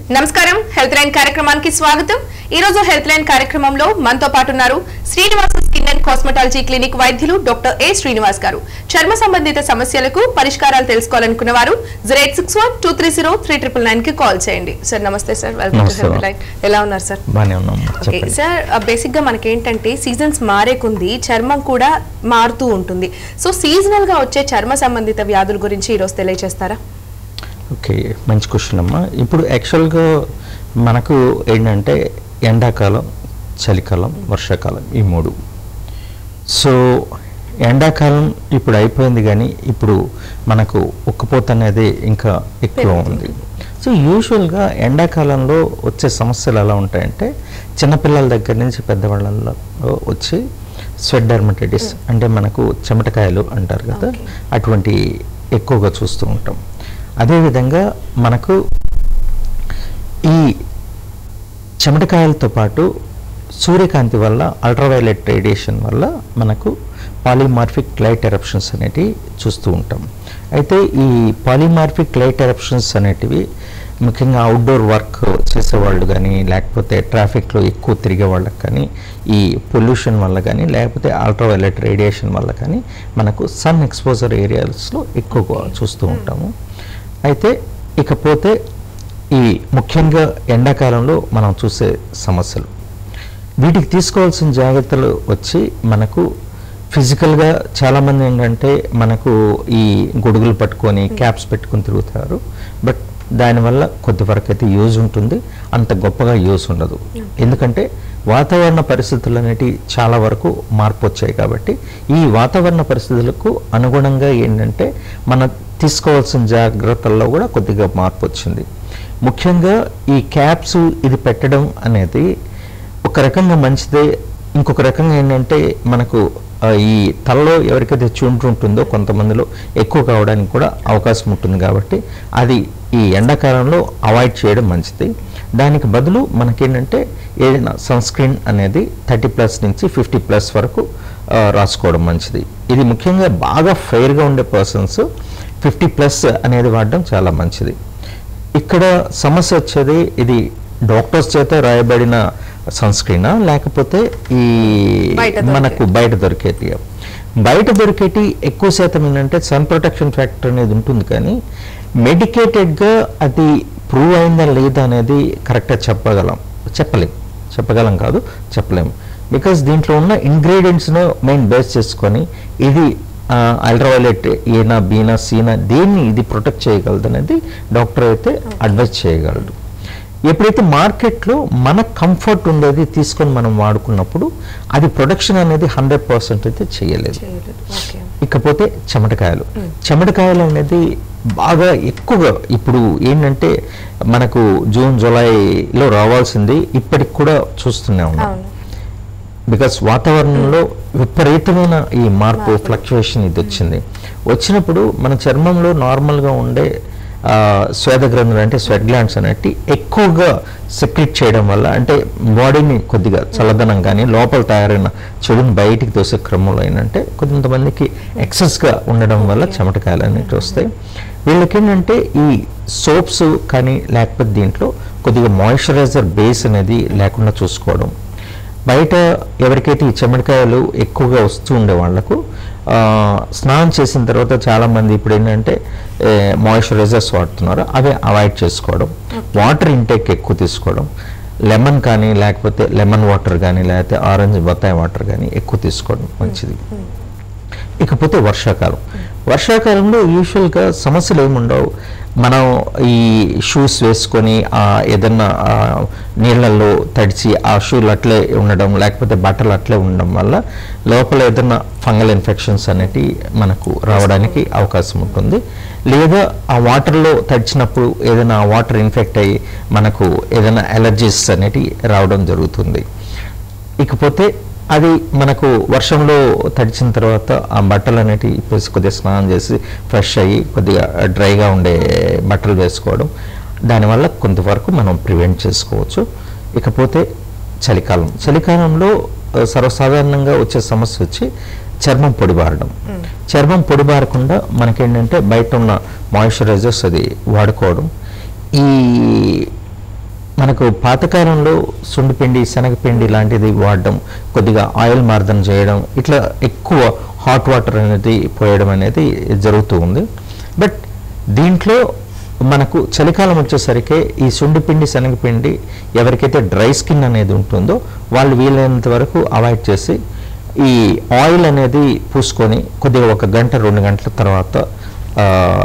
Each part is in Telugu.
నమస్కారం హెల్త్ లైన్ కార్యక్రమానికి స్వాగతం ఈ రోజు హెల్త్ లైన్ కార్యక్రమంలో మనతో పాటు ఉన్నారు Srinivasa skin and cosmetology clinic వైద్యులు డాక్టర్ ఏ శ్రీనివాస్ గారు చర్మ సంబంధిత సమస్యలకు పరిష్కారాలు తెలుసుకోవాలనుకున్న వారు zero eight six one two three zero three triple nine కి కాల్ చేయండి సార్ నమస్తే సార్ వెల్కమ్ టు నమస్తే, హెల్త్ ma'am. లైన్ ఎలా ఉన్నారు సార్ బాగానే ఉన్నాం ఓకే చెప్పండి సార్ బేసిక్ గా మనకేంటంటే సీజన్స్ మారే కొంది చర్మం కూడా మారుతూ ఉంటుంది సో సీజనల్ గా వచ్చే చర్మ సంబంధిత వ్యాధుల గురించి ఈ రోజు తెలియజేస్తారా ఓకే మంచి క్వశ్చన్ అమ్మా ఇప్పుడు యాక్చువల్గా మనకు ఏంటంటే ఎండాకాలం చలికాలం వర్షాకాలం ఈ మూడు సో ఎండాకాలం ఇప్పుడు అయిపోయింది కానీ ఇప్పుడు మనకు ఉక్కపోత అనేది ఇంకా ఎక్కువ ఉంది సో యూజువల్గా ఎండాకాలంలో వచ్చే సమస్యలు ఎలా ఉంటాయంటే చిన్నపిల్లల దగ్గర నుంచి పెద్దవాళ్ళలో వచ్చి స్వెట్ డర్మటైటిస్ అంటే మనకు చెమటకాయలు అంటారు కదా Okay. అటువంటి ఎక్కువగా చూస్తూ ఉంటాం అదేవిధంగా మనకు ఈ చెమటకాయలతో పాటు సూర్యకాంతి వల్ల అల్ట్రావైలెట్ రేడియేషన్ వల్ల మనకు పాలిమార్ఫిక్ లైట్ ఎరప్షన్స్ అనేటివి చూస్తూ ఉంటాం అయితే ఈ పాలిమార్ఫిక్ లైట్ ఎరప్షన్స్ అనేటివి ముఖ్యంగా అవుట్డోర్ వర్క్ చేసేవాళ్ళు కానీ లేకపోతే ట్రాఫిక్లో ఎక్కువ తిరిగే వాళ్ళకి కానీ ఈ పొల్యూషన్ వల్ల కానీ లేకపోతే అల్ట్రావైలెట్ రేడియేషన్ వల్ల కానీ మనకు సన్ ఎక్స్పోజర్ ఏరియాస్లో ఎక్కువగా చూస్తూ ఉంటాము అయితే ఇకపోతే ఈ ముఖ్యంగా ఎండాకాలంలో మనం చూసే సమస్యలు వీటికి తీసుకోవాల్సిన జాగ్రత్తలు వచ్చి మనకు ఫిజికల్గా చాలామంది ఏంటంటే మనకు ఈ గొడుగులు పట్టుకొని క్యాప్స్ పెట్టుకొని తిరుగుతారు బట్ దానివల్ల కొద్ది వరకు అయితే యూజ్ ఉంటుంది అంత గొప్పగా యూజ్ ఉండదు ఎందుకంటే వాతావరణ పరిస్థితులు అనేటివి చాలా వరకు మార్పు వచ్చాయి కాబట్టి ఈ వాతావరణ పరిస్థితులకు అనుగుణంగా ఏంటంటే మనం తీసుకోవాల్సిన జాగ్రత్తల్లో కూడా కొద్దిగా మార్పు వచ్చింది ముఖ్యంగా ఈ క్యాప్స్ ఇది పెట్టడం అనేది ఒక రకంగా మంచిదే ఇంకొక రకంగా ఏంటంటే మనకు ఆ, ఈ తలలో ఎవరికైతే చుండ్రు ఉంటుందో కొంతమందిలో ఎక్కువ కావడానికి కూడా అవకాశం ఉంటుంది కాబట్టి అది ఈ ఎండాకాలంలో అవాయిడ్ చేయడం మంచిది దానికి బదులు మనకేంటంటే ఏదైనా సన్ స్క్రీన్ అనేది థర్టీ ప్లస్ నుంచి ఫిఫ్టీ ప్లస్ వరకు ఆ, రాసుకోవడం మంచిది ఇది ముఖ్యంగా బాగా ఫెయిర్గా ఉండే పర్సన్స్ ఫిఫ్టీ ప్లస్ అనేది వాడడం చాలా మంచిది ఇక్కడ సమస్య వచ్చేది ఇది డాక్టర్స్ చేత రాయబడిన సన్ స్క్రీనా లేకపోతే ఈ బయట దొరికే. మనకు బయట దొరికేటి బయట దొరికేటి ఎక్కువ శాతం ఏంటంటే సన్ ప్రొటెక్షన్ ఫ్యాక్టర్ అనేది ఉంటుంది కానీ మెడికేటెడ్గా అది ప్రూవ్ అయిందా లేదా అనేది కరెక్ట్గా చెప్పగలం చెప్పలేం చెప్పగలం కాదు చెప్పలేం బికాస్ దీంట్లో ఉన్న ఇంగ్రీడియంట్స్ను మెయిన్ బేస్ చేసుకొని ఇది అల్ట్రావైలెట్ ఏనా బీనా సీనా దేన్ని ఇది ప్రొటెక్ట్ చేయగలదు అనేది డాక్టర్ అయితే అడ్వైస్ చేయగలడు ఎప్పుడైతే మార్కెట్లో మన కంఫర్ట్ ఉండేది తీసుకొని మనం వాడుకున్నప్పుడు అది ప్రొడక్షన్ అనేది హండ్రెడ్ పర్సెంట్ అయితే చేయలేదు చేయలేదు ఓకే ఇకపోతే చెమటకాయలు చెమటకాయలు అనేది బాగా ఎక్కువగా ఇప్పుడు ఏంటంటే మనకు జూన్ జూలైలో రావాల్సింది ఇప్పటికి కూడా చూస్తూనే ఉన్నాం అవును బికాస్ వాతావరణంలో విపరీతమైన ఈ మార్పు ఫ్లక్చువేషన్ ఇది వచ్చింది వచ్చినప్పుడు మన చర్మంలో నార్మల్గా ఉండే ఆ, శ్వేత గ్రంథులు అంటే స్వెట్ గ్లాండ్స్ అనేటి ఎక్కువగా సెక్రెట్ చేయడం వల్ల అంటే బాడీని కొద్దిగా చల్లదనం కానీ లోపల తయారైన చెడుని బయటికి తోసే క్రమంలో ఏంటంటే కొంతమందికి ఎక్సెస్గా ఉండడం వల్ల చెమటకాయలు అనేవి వస్తాయి వీళ్ళకి ఏంటంటే ఈ సోప్స్ కానీ లేకపోతే దీంట్లో కొద్దిగా మాయిశ్చరైజర్ బేస్ అనేది లేకుండా చూసుకోవడం బయట ఎవరికైతే ఈ చెమటకాయలు ఎక్కువగా వస్తూ ఉండే వాళ్ళకు ఆ, స్నానం చేసిన తర్వాత చాలామంది ఇప్పుడు ఏంటంటే మాయిశ్చరైజర్స్ వాడుతున్నారు అవి అవాయిడ్ చేసుకోవడం వాటర్ ఇంటేక్ ఎక్కువ తీసుకోవడం లెమన్ కానీ లేకపోతే లెమన్ వాటర్ కానీ లేకపోతే ఆరెంజ్ బత్తాయి వాటర్ కానీ ఎక్కువ తీసుకోవడం మంచిది ఇకపోతే వర్షాకాలం వర్షాకాలంలో యూజువల్గా సమస్యలు ఏముండవు మనం ఈ షూస్ వేసుకొని ఆ ఏదన్నా ఆ నీళ్ళల్లో తడిచి ఆ షూలు అట్లే ఉండడం లేకపోతే బట్టలు అట్లే ఉండడం వల్ల లోపల ఏదన్నా ఫంగల్ ఇన్ఫెక్షన్స్ అనేటివి మనకు రావడానికి అవకాశం ఉంటుంది లేదా ఆ వాటర్లో తడిచినప్పుడు ఏదైనా ఆ వాటర్ ఇన్ఫెక్ట్ అయ్యి మనకు ఏదైనా అలర్జీస్ అనేటివి రావడం జరుగుతుంది ఇకపోతే అది మనకు వర్షంలో తడిచిన తర్వాత ఆ బట్టలు అనేటివి ఇప్పేసి కొద్దిగా స్నానం చేసి ఫ్రెష్ అయ్యి కొద్దిగా డ్రైగా ఉండే బట్టలు వేసుకోవడం దానివల్ల కొంతవరకు మనం ప్రివెంట్ చేసుకోవచ్చు ఇకపోతే చలికాలం చలికాలంలో ఆ, సర్వసాధారణంగా వచ్చే సమస్య వచ్చి చర్మం పొడిబారడం చర్మం పొడిబారకుండా మనకేంటంటే బయట ఉన్న మాయిశ్చరైజర్స్ అది వాడుకోవడం ఈ మనకు పాతకాలంలో సుండిపిండి శనగపిండి లాంటిది వాడడం కొద్దిగా ఆయిల్ మార్దన చేయడం ఇట్లా ఎక్కువ హాట్ వాటర్ అనేది పోయడం అనేది జరుగుతూ ఉంది బట్ దీంట్లో మనకు చలికాలం వచ్చేసరికి ఈ సుండిపిండి శనగపిండి ఎవరికైతే డ్రై స్కిన్ అనేది ఉంటుందో వాళ్ళు వీలైనంత వరకు అవాయిడ్ చేసి ఈ ఆయిల్ అనేది పూసుకొని కొద్దిగా ఒక గంట రెండు గంటల తర్వాత ఆ,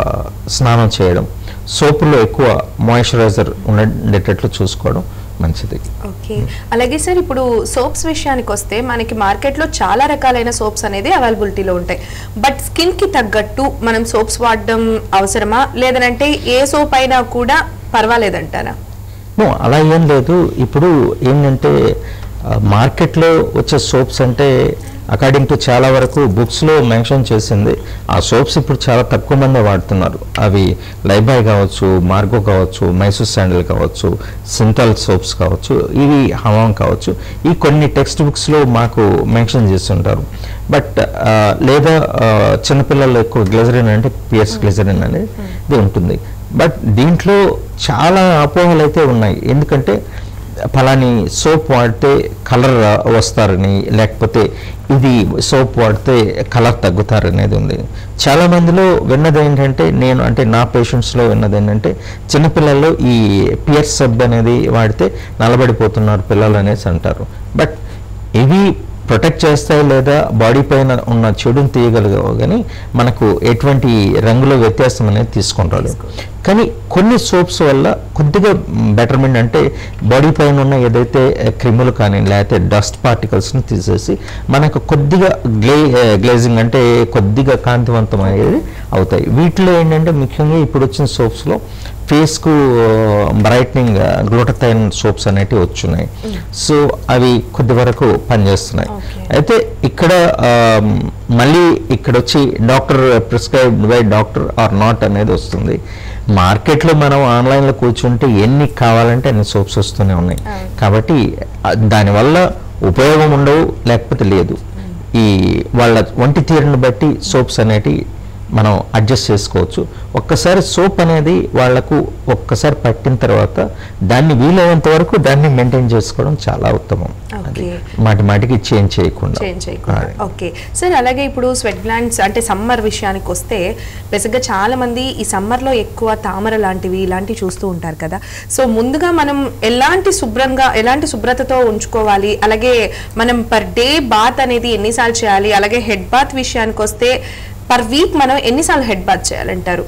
స్నానం చేయడం సోపులో ఎక్కువ మాయిశ్చరైజర్ ఉండేటట్లు చూసుకోవడం మంచిది ఓకే అలాగే సార్ ఇప్పుడు సోప్స్ విషయానికి వస్తే మనకి మార్కెట్లో చాలా రకాలైన సోప్స్ అనేది అవైలబిలిటీలో ఉంటాయి బట్ స్కిన్ కి తగ్గట్టు మనం సోప్స్ వాడడం అవసరమా లేదనంటే ఏ సోప్ అయినా కూడా పర్వాలేదంటారా నో అలా ఏం లేదు ఇప్పుడు ఏంటంటే ఆ, మార్కెట్లో వచ్చే సోప్స్ అంటే అకార్డింగ్ టు చాలా వరకు బుక్స్లో మెన్షన్ చేసింది ఆ సోప్స్ ఇప్పుడు చాలా తక్కువ మందే వాడుతున్నారు అవి లైబాయ్ కావచ్చు మార్గో కావచ్చు మైసూర్ శాండిల్ కావచ్చు సింతాల్ సోప్స్ కావచ్చు ఇవి హవాం కావచ్చు ఈ కొన్ని టెక్స్ట్ బుక్స్లో మాకు మెన్షన్ చేస్తుంటారు బట్ లేదా ఆ, చిన్నపిల్లలు ఎక్కువ గ్లెజరిన్ అంటే పిఎస్ గ్లెజరిన్ అనేది ఇది ఉంటుంది బట్ దీంట్లో చాలా అపోహలు అయితే ఉన్నాయి ఎందుకంటే ఫలాని సోప్ వాడితే కలర్ వస్తారని లేకపోతే ఇది సోప్ వాడితే కలర్ తగ్గుతారనేది ఉంది చాలా మందిలో విన్నది ఏంటంటే నేను అంటే నా పేషెంట్స్లో విన్నది ఏంటంటే చిన్నపిల్లల్లో ఈ పియర్ సబ్ అనేది వాడితే నలబడిపోతున్నారు పిల్లలు అనేసి అంటారు బట్ ఇవి ప్రొటెక్ట్ చేస్తాయి లేదా బాడీ పైన ఉన్న చెడుని తీయగలిగావు కానీ మనకు ఎటువంటి రంగులో వ్యత్యాసం అనేది తీసుకుంటారు కానీ కొన్ని సోప్స్ వల్ల కొద్దిగా బెటర్మెంట్ అంటే బాడీ పైన ఉన్న ఏదైతే క్రిములు కానీ లేకపోతే డస్ట్ పార్టికల్స్ని తీసేసి మనకు కొద్దిగా గ్లే గ్లేజింగ్ అంటే కొద్దిగా కాంతివంతం అనేది అవుతాయి వీటిలో ఏంటంటే ముఖ్యంగా ఇప్పుడు వచ్చిన సోప్స్లో ఫేస్కు బ్రైట్నింగ్ గ్లూటథైన్ సోప్స్ అనేటివి వచ్చున్నాయి సో అవి కొద్ది వరకు పనిచేస్తున్నాయి Okay. అయితే ఇక్కడ ఆమ్, మళ్ళీ ఇక్కడ వచ్చి doctor prescribed by doctor or not అనేది వస్తుంది మార్కెట్లో మనం ఆన్లైన్లో కూర్చుంటే ఎన్ని కావాలంటే అన్ని సోప్స్ వస్తూనే ఉన్నాయి అవును. కాబట్టి ఆ, దానివల్ల ఉపయోగం ఉండవు లేకపోతే లేదు ఈ వాళ్ళ ఒంటి తీరుని బట్టి సోప్స్ అనేటివి మనం అడ్జస్ట్ చేసుకోవచ్చు ఒక్కసారి సోప్ అనేది వాళ్లకు ఒక్కసారి పట్టిన తర్వాత దాన్ని వీలైనంత వరకు దాన్ని మెయింటైన్ చేసుకోవడం చాలా ఉత్తమం అది Okay. మాటి మాటికి చేంజ్ చేయకుండా చేంజ్ చేయకుండా అది. ఓకే సార్ అలాగే ఇప్పుడు స్వెట్ గ్లాండ్స్ అంటే సమ్మర్ విషయానికి వస్తే బేసిక్గా చాలా మంది ఈ సమ్మర్లో ఎక్కువ తామర లాంటివి ఇలాంటివి చూస్తూ ఉంటారు కదా సో ముందుగా మనం ఎలాంటి శుభ్రంగా ఎలాంటి శుభ్రతతో ఉంచుకోవాలి అలాగే మనం పర్ డే బాత్ అనేది ఎన్నిసార్లు చేయాలి అలాగే హెడ్ బాత్ విషయానికి వస్తే పర్ వీక్ మనం ఎన్నిసార్లు హెడ్ బాత్ చేయాలంటారు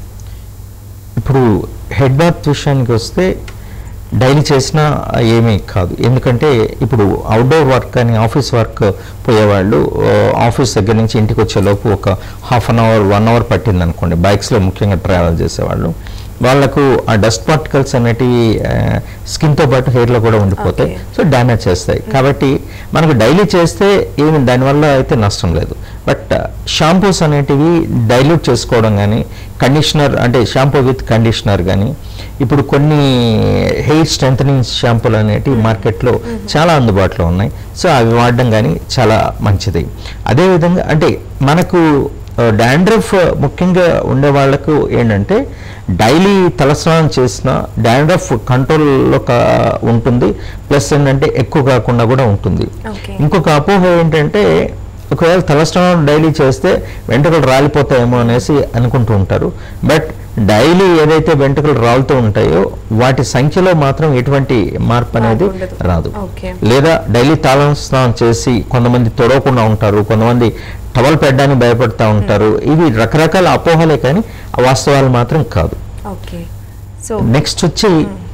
ఇప్పుడు హెడ్ బాత్ విషయానికి వస్తే డైలీ చేసినా ఏమీ కాదు ఎందుకంటే ఇప్పుడు అవుట్డోర్ వర్క్ కానీ ఆఫీస్ వర్క్ పోయేవాళ్ళు ఆ, ఆఫీస్ దగ్గర నుంచి ఇంటికి వచ్చేలోపు ఒక half an hour one hour పట్టింది అనుకోండి బైక్స్లో ముఖ్యంగా ట్రావెల్ చేసేవాళ్ళు వాళ్ళకు ఆ డస్ట్ పార్టికల్స్ అనేటివి స్కిన్తో పాటు హెయిర్లో కూడా ఉండిపోతాయి Okay. సో డ్యామేజ్ చేస్తాయి కాబట్టి మనకు డైలీ చేస్తే ఏమి దానివల్ల అయితే నష్టం లేదు బట్ షాంపూస్ అనేటివి డైల్యూట్ చేసుకోవడం కానీ కండిషనర్ అంటే షాంపూ విత్ కండిషనర్ కానీ ఇప్పుడు కొన్ని హెయిర్ స్ట్రెంథనింగ్ షాంపూలు అనేటివి మార్కెట్లో చాలా అందుబాటులో ఉన్నాయి సో అవి వాడడం కానీ చాలా మంచిది అదేవిధంగా అంటే మనకు డాండ్రఫ్ ముఖ్యంగా ఉండే వాళ్ళకు ఏంటంటే డైలీ తలస్నానం చేసిన డాండ్రఫ్ కంట్రోల్లో ఉంటుంది ప్లస్ ఏంటంటే ఎక్కువ కాకుండా కూడా ఉంటుంది Okay. ఇంకొక అపోహ ఏంటంటే ఒకవేళ తలస్నానం డైలీ చేస్తే వెంట్రుకలు రాలిపోతాయేమో అనేసి అనుకుంటూ ఉంటారు బట్ డైలీ ఏదైతే వెంట్రుకలు రాలుతూ ఉంటాయో వాటి సంఖ్యలో మాత్రం ఎటువంటి మార్పు అనేది మార్పు ఉండదు. రాదు Okay. లేదా డైలీ తాళం స్నానం చేసి కొంతమంది తొడవకుండా ఉంటారు కొంతమంది టవల్ పెట్టడానికి భయపడతా ఉంటారు ఇవి రకరకాల అపోహలే కానీ ఆ వాస్తవాలు మాత్రం కాదు ఓకే సో నెక్స్ట్ వచ్చి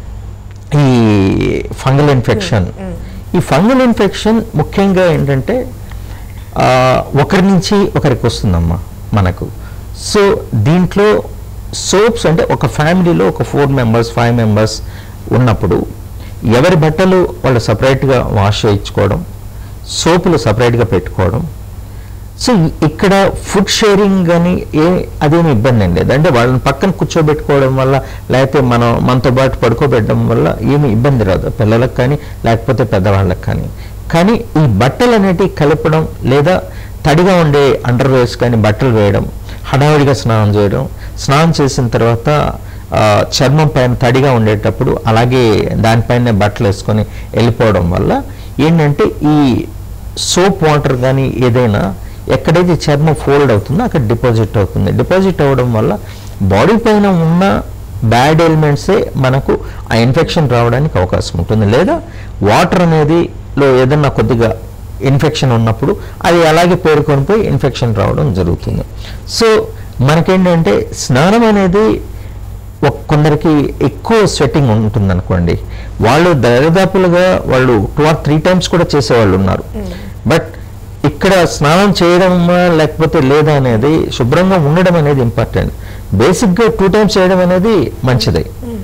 ఈ ఫంగల్ ఇన్ఫెక్షన్ ఈ ఫంగల్ ఇన్ఫెక్షన్ ముఖ్యంగా ఏంటంటే ఆ, ఒకరి నుంచి ఒకరికి వస్తుందమ్మా మనకు సో దీంట్లో సోప్స్ అంటే ఒక ఫ్యామిలీలో ఒక ఫోర్ మెంబర్స్ ఫైవ్ మెంబర్స్ ఉన్నప్పుడు ఎవరి బట్టలు వాళ్ళు సపరేట్గా వాష్ చేయించుకోవడం సోపులు సపరేట్గా పెట్టుకోవడం సో ఇక్కడ ఫుడ్ షేరింగ్ కానీ ఏ అదేమి ఇబ్బంది ఏం లేదు అంటే వాళ్ళని పక్కన కూర్చోబెట్టుకోవడం వల్ల లేకపోతే మనం మనతో పాటు పడుకోబెట్టడం వల్ల ఏమి ఇబ్బంది రాదు పిల్లలకు కానీ లేకపోతే పెద్దవాళ్ళకి కానీ కానీ ఈ బట్టలు అనేటివి కలపడం లేదా తడిగా ఉండే అండర్వేర్స్ కానీ బట్టలు వేయడం హడావిడిగా స్నానం చేయడం స్నానం చేసిన తర్వాత ఆ, చర్మం పైన తడిగా ఉండేటప్పుడు అలాగే దానిపైన బట్టలు వేసుకొని వెళ్ళిపోవడం వల్ల ఏంటంటే ఈ సోప్ వాటర్ కానీ ఏదైనా ఎక్కడైతే చర్మం ఫోల్డ్ అవుతుందో అక్కడ డిపాజిట్ అవుతుంది డిపాజిట్ అవ్వడం వల్ల బాడీ పైన ఉన్న బ్యాడ్ ఎలిమెంట్సే మనకు ఆ ఇన్ఫెక్షన్ రావడానికి అవకాశం ఉంటుంది లేదా వాటర్ అనేది లో ఏదన్నా కొద్దిగా ఇన్ఫెక్షన్ ఉన్నప్పుడు అది అలాగే పేరుకొని పోయి ఇన్ఫెక్షన్ రావడం జరుగుతుంది సో మనకేంటంటే స్నానం అనేది ఒక కొందరికి ఎక్కువ స్వెట్టింగ్ ఉంటుంది అనుకోండి వాళ్ళు దరిదాపులుగా వాళ్ళు టూ ఆర్ త్రీ టైమ్స్ కూడా చేసేవాళ్ళు ఉన్నారు బట్ ఇక్కడ స్నానం చేయడమా లేకపోతే లేదా అనేది శుభ్రంగా ఉండడం అనేది ఇంపార్టెంట్ బేసిక్గా టూ టైమ్స్ చేయడం అనేది మంచిది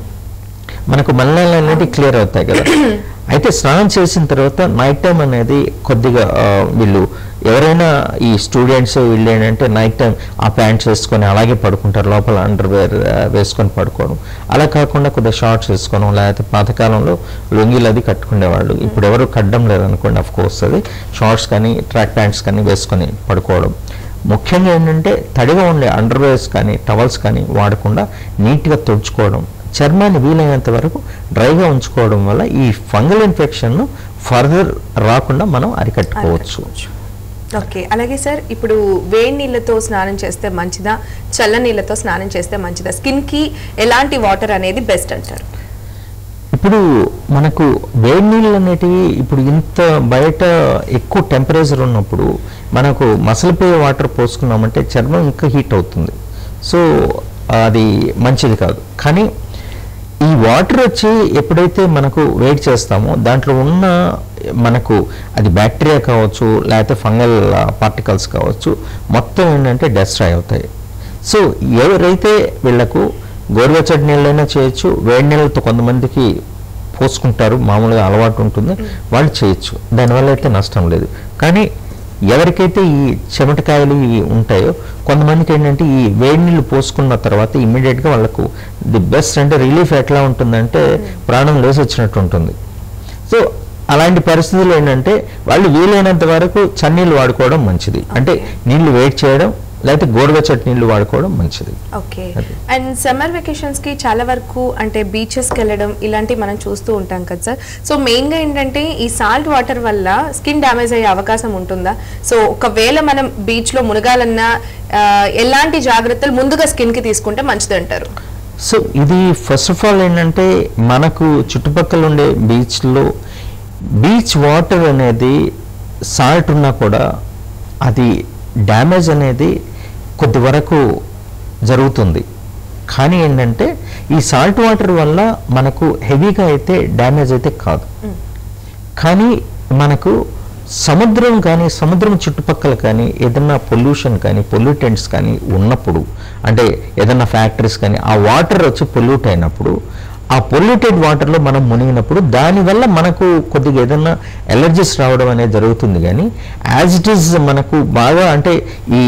మనకు మలినాలు అనేది క్లియర్ అవుతాయి కదా అయితే స్నానం చేసిన తర్వాత నైట్ టైం అనేది కొద్దిగా ఆ, వీళ్ళు ఎవరైనా ఈ స్టూడెంట్స్ వీళ్ళు ఏంటంటే నైట్ టైం ఆ ప్యాంట్స్ వేసుకొని అలాగే పడుకుంటారు లోపల అండర్ వేర్ వేసుకొని పడుకోవడం అలా కాకుండా కొద్దిగా షార్ట్స్ వేసుకోవడం లేకపోతే పాతకాలంలో లొంగిలు అది కట్టుకునేవాళ్ళు ఇప్పుడు ఎవరు కట్టడం లేదు అనుకోండి అఫ్ కోర్స్ అది షార్ట్స్ కానీ ట్రాక్ ప్యాంట్స్ కానీ వేసుకొని పడుకోవడం ముఖ్యంగా ఏంటంటే తడిగా ఉండే అండర్వేర్స్ కానీ టవల్స్ కానీ వాడకుండా నీట్గా తుడుచుకోవడం చర్మాన్ని వీలైనంత వరకు డ్రైగా ఉంచుకోవడం వల్ల ఈ ఫంగల్ ఇన్ఫెక్షన్ను ఫర్దర్ రాకుండా మనం అరికట్టుకోవచ్చు ఓకే అలాగే సార్ ఇప్పుడు వేడి నీళ్ళతో స్నానం చేస్తే మంచిదా చల్ల నీళ్ళతో స్నానం చేస్తే మంచిదా స్కిన్ కి ఎలాంటి వాటర్ అనేది బెస్ట్ అంటారు ఇప్పుడు మనకు వేడి నీళ్ళు అనేటివి ఇప్పుడు ఇంత బయట ఎక్కువ టెంపరేచర్ ఉన్నప్పుడు మనకు మసలిపోయే వాటర్ పోసుకున్నామంటే చర్మం ఇంకా హీట్ అవుతుంది సో అది మంచిది కాదు కానీ ఈ వాటర్ వచ్చి ఎప్పుడైతే మనకు వెయిట్ చేస్తామో దాంట్లో ఉన్న మనకు అది బ్యాక్టీరియా కావచ్చు లేకపోతే ఫంగల్ పార్టికల్స్ కావచ్చు మొత్తం ఏంటంటే డెస్ట్రాయ్ అవుతాయి సో ఎవరైతే వీళ్ళకు గోరువెచ్చటి నీళ్ళైనా చేయొచ్చు వేడి నీళ్ళతో కొంతమందికి పోసుకుంటారు మామూలుగా అలవాటు ఉంటుంది వాళ్ళు చేయొచ్చు దానివల్ల అయితే నష్టం లేదు కానీ ఎవరికైతే ఈ చెమటకాయలు ఇవి ఉంటాయో కొంతమందికి ఏంటంటే ఈ వేడి నీళ్ళు పోసుకున్న తర్వాత ఇమ్మీడియట్గా వాళ్ళకు ది బెస్ట్ అంటే రిలీఫ్ ఎట్లా ఉంటుందంటే ప్రాణం లేసి వచ్చినట్టు ఉంటుంది సో అలాంటి పరిస్థితులు ఏంటంటే వాళ్ళు వీలైనంత వరకు చన్నీళ్ళు వాడుకోవడం మంచిది అంటే నీళ్లు వేడి చేయడం లేకపోతే గోరువెచ్చటి నీళ్లు వాడుకోవడం మంచిది ఓకే అది. అండ్ సమ్మర్ వెకేషన్స్ కి చాలా వరకు అంటే బీచెస్కి వెళ్ళడం ఇలాంటివి మనం చూస్తూ ఉంటాం కదా సార్ సో మెయిన్ గా ఏంటంటే ఈ సాల్ట్ వాటర్ వల్ల స్కిన్ డ్యామేజ్ అయ్యే అవకాశం ఉంటుందా సో ఒకవేళ మనం బీచ్ లో మునగాలన్నా ఆ, ఎలాంటి జాగ్రత్తలు ముందుగా స్కిన్ కి తీసుకుంటే మంచిది అంటారు సో ఇది ఫస్ట్ ఆఫ్ ఆల్ ఏంటంటే మనకు చుట్టుపక్కల ఉండే బీచ్లో బీచ్ వాటర్ అనేది సాల్ట్ ఉన్నా కూడా అది డ్యామేజ్ అనేది కొద్ది వరకు జరుగుతుంది కానీ ఏంటంటే ఈ సాల్ట్ వాటర్ వల్ల మనకు హెవీగా అయితే డ్యామేజ్ అయితే కాదు కానీ మనకు సముద్రం కానీ సముద్రం చుట్టుపక్కల కానీ ఏదన్నా పొల్యూషన్ కానీ పొల్యూటెంట్స్ కానీ ఉన్నప్పుడు అంటే ఏదన్నా ఫ్యాక్టరీస్ కానీ ఆ వాటర్ వచ్చి పొల్యూట్ అయినప్పుడు ఆ పొల్యూటెడ్ వాటర్లో మనం మునిగినప్పుడు దానివల్ల మనకు కొద్దిగా ఏదన్నా ఎలర్జీస్ రావడం అనేది జరుగుతుంది కానీ యాజ్ ఇట్ ఈస్ మనకు బాగా అంటే ఈ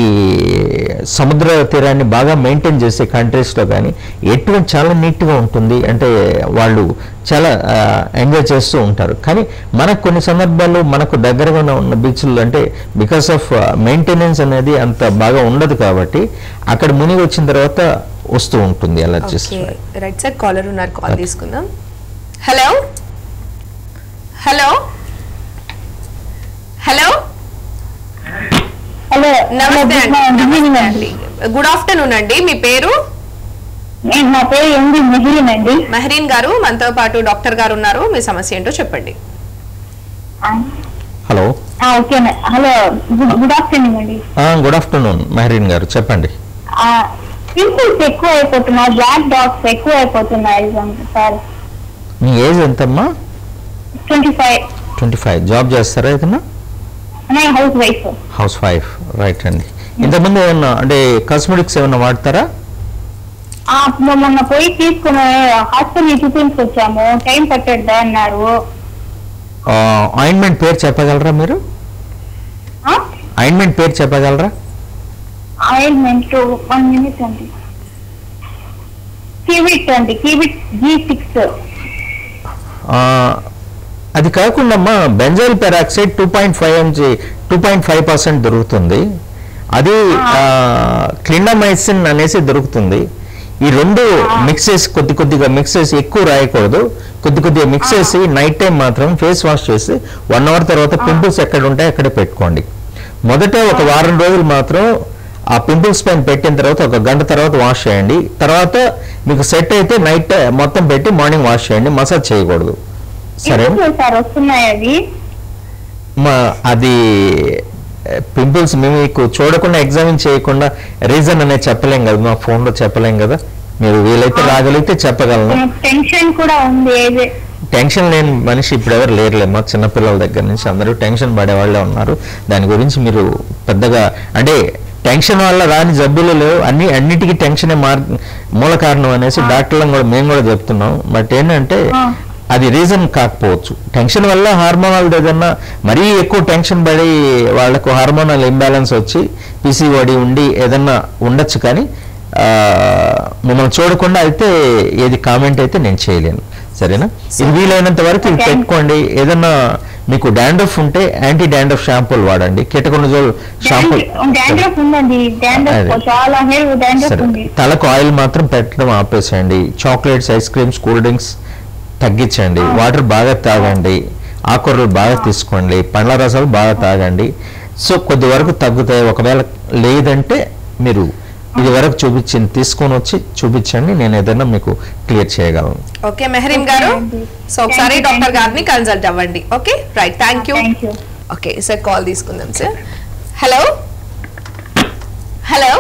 సముద్ర తీరాన్ని బాగా మెయింటైన్ చేసే కంట్రీస్లో కానీ ఎటువంటి చాలా నీట్గా ఉంటుంది అంటే వాళ్ళు చాలా ఎంజాయ్ చేస్తూ ఉంటారు కానీ మనకు కొన్ని సందర్భాల్లో మనకు దగ్గరగా ఉన్న బీచ్లు అంటే బికాస్ ఆఫ్ మెయింటెనెన్స్ అనేది అంత బాగా ఉండదు కాబట్టి అక్కడ మునిగి వచ్చిన తర్వాత వస్తూ ఉంటుంది allergies okay right sir caller ఉన్నారు కాల్ తీసుకుందాం హలో హలో హలో హలో నమస్తే గుడ్ అండి మార్నింగ్ నమస్తే అండి గుడ్ ఆఫ్టర్నూన్ అండి మీ పేరు నేను నా పేరు ఎండి మిహిలిన్ అండి మెహరీన్ గారు మనతో పాటు డాక్టర్ గారు ఉన్నారు మీ సమస్య ఏంటో చెప్పండి hello okay hello good afternoon అండి గుడ్ ఆఫ్టర్నూన్ మెహరీన్ గారు చెప్పండి పింపుల్స్ ఎక్కువ అయిపోతున్నాయి బ్లాక్ డాట్స్ ఎక్కువ అయిపోతున్నాయి సార్ మీ ఏజ్ ఎంతమ్మా twenty five twenty five job చేస్తారా ఏదన్నా నేను housewife housewife right అండి ఇంతకుముందు ఏమన్నా అంటే కాస్మెటిక్స్ ఏమన్నా వాడతారా మొన్న పోయి తీసుకుని హాస్పిటల్ చూపించి వచ్చాము టైం పట్టద్దా అన్నారు ఆయింట్మెంట్ పేరు చెప్పగలరా మీరు ఆయింట్మెంట్ పేరు చెప్పగలరా ఆయిల్మెంట్ వన్ మినిట్ అండి కీవిట్ అండి కీవిట్ జీ సిక్స్ ఆ, అది కాకుండా అమ్మా benzyl peroxide two point five MG two point five percent దొరుకుతుంది అది క్లిండమైసిన్ అనేసి దొరుకుతుంది ఈ రెండు మిక్స్ చేసి కొద్ది కొద్దిగా మిక్స్ చేసి ఎక్కువ రాయకూడదు కొద్ది కొద్దిగా మిక్స్ చేసి నైట్ టైం మాత్రం ఫేస్ వాష్ చేసి వన్ అవర్ తర్వాత పింపుల్స్ ఎక్కడ ఉంటాయి అక్కడే పెట్టుకోండి మొదట ఒక వారం రోజులు మాత్రం ఆ పింపుల్స్ పైన పెట్టిన తర్వాత ఒక గంట తర్వాత వాష్ చేయండి తర్వాత మీకు సెట్ అయితే నైట్ మొత్తం పెట్టి మార్నింగ్ వాష్ చేయండి మసాజ్ చేయకూడదు సరే ఎందుకు సార్ వస్తున్నాయి అవి మా అది పింపుల్స్ మేము మీకు చూడకుండా ఎగ్జామిన్ చేయకుండా రీజన్ అనేది చెప్పలేం కదా మా ఫోన్లో చెప్పలేం కదా మీరు వీలైతే రాగలిగితే చెప్పగలను టెన్షన్ కూడా ఉంది ఏదే టెన్షన్ లేని మనిషి ఇప్పుడు ఎవరు లేరులేమో చిన్నపిల్లల దగ్గర నుంచి అందరూ టెన్షన్ పడే వాళ్ళే ఉన్నారు దాని గురించి మీరు పెద్దగా అంటే టెన్షన్ వల్ల రాని జబ్బులు లేవు అన్ని అన్నిటికీ టెన్షనే మార్ మూల కారణం అనేసి డాక్టర్లను కూడా మేము కూడా చెప్తున్నాం బట్ ఏంటంటే ఆ. అది రీజన్ కాకపోవచ్చు టెన్షన్ వల్ల హార్మోనల్ ఏదన్నా మరీ ఎక్కువ టెన్షన్ పడి వాళ్ళకు హార్మోనల్ ఇంబ్యాలెన్స్ వచ్చి పీసీఓడి ఉండి ఏదన్నా ఉండొచ్చు కానీ ఆ, మిమ్మల్ని చూడకుండా అయితే ఏది కామెంట్ అయితే నేను చేయలేను సరేనా ఇది వీలైనంత వరకు ఇది Okay. పెట్టుకోండి ఏదన్నా మీకు డాండ్రఫ్ ఉంటే యాంటీ డాండ్రఫ్ షాంపూలు వాడండి కిటకొనజోల్ షాంపూ డాండ్రఫ్ ఉందండి డాండ్రఫ్ అదే. చాలా హెయిర్ డాండ్రఫ్ సరే ఉంది తలకు ఆయిల్ మాత్రం పెట్టడం ఆపేసేయండి chocolates ice creams cool drinks తగ్గించండి వాటర్ బాగా తాగండి ఆకుకూరలు బాగా తీసుకోండి పండ్ల రసాలు బాగా తాగండి సో కొద్ది వరకు తగ్గుతాయి ఒకవేళ లేదంటే మీరు ఇది వరకు చూపించింది తీసుకొని వచ్చి చూపించండి నేను ఏదైనా మీకు క్లియర్ చేయగలను ఓకే మెహరీన్ గారు సో ఒకసారి Thank you, doctor thank you. గారిని కన్సల్ట్ అవ్వండి okay right thank you thank you okay sir call తీసుకుందాం sir hello hello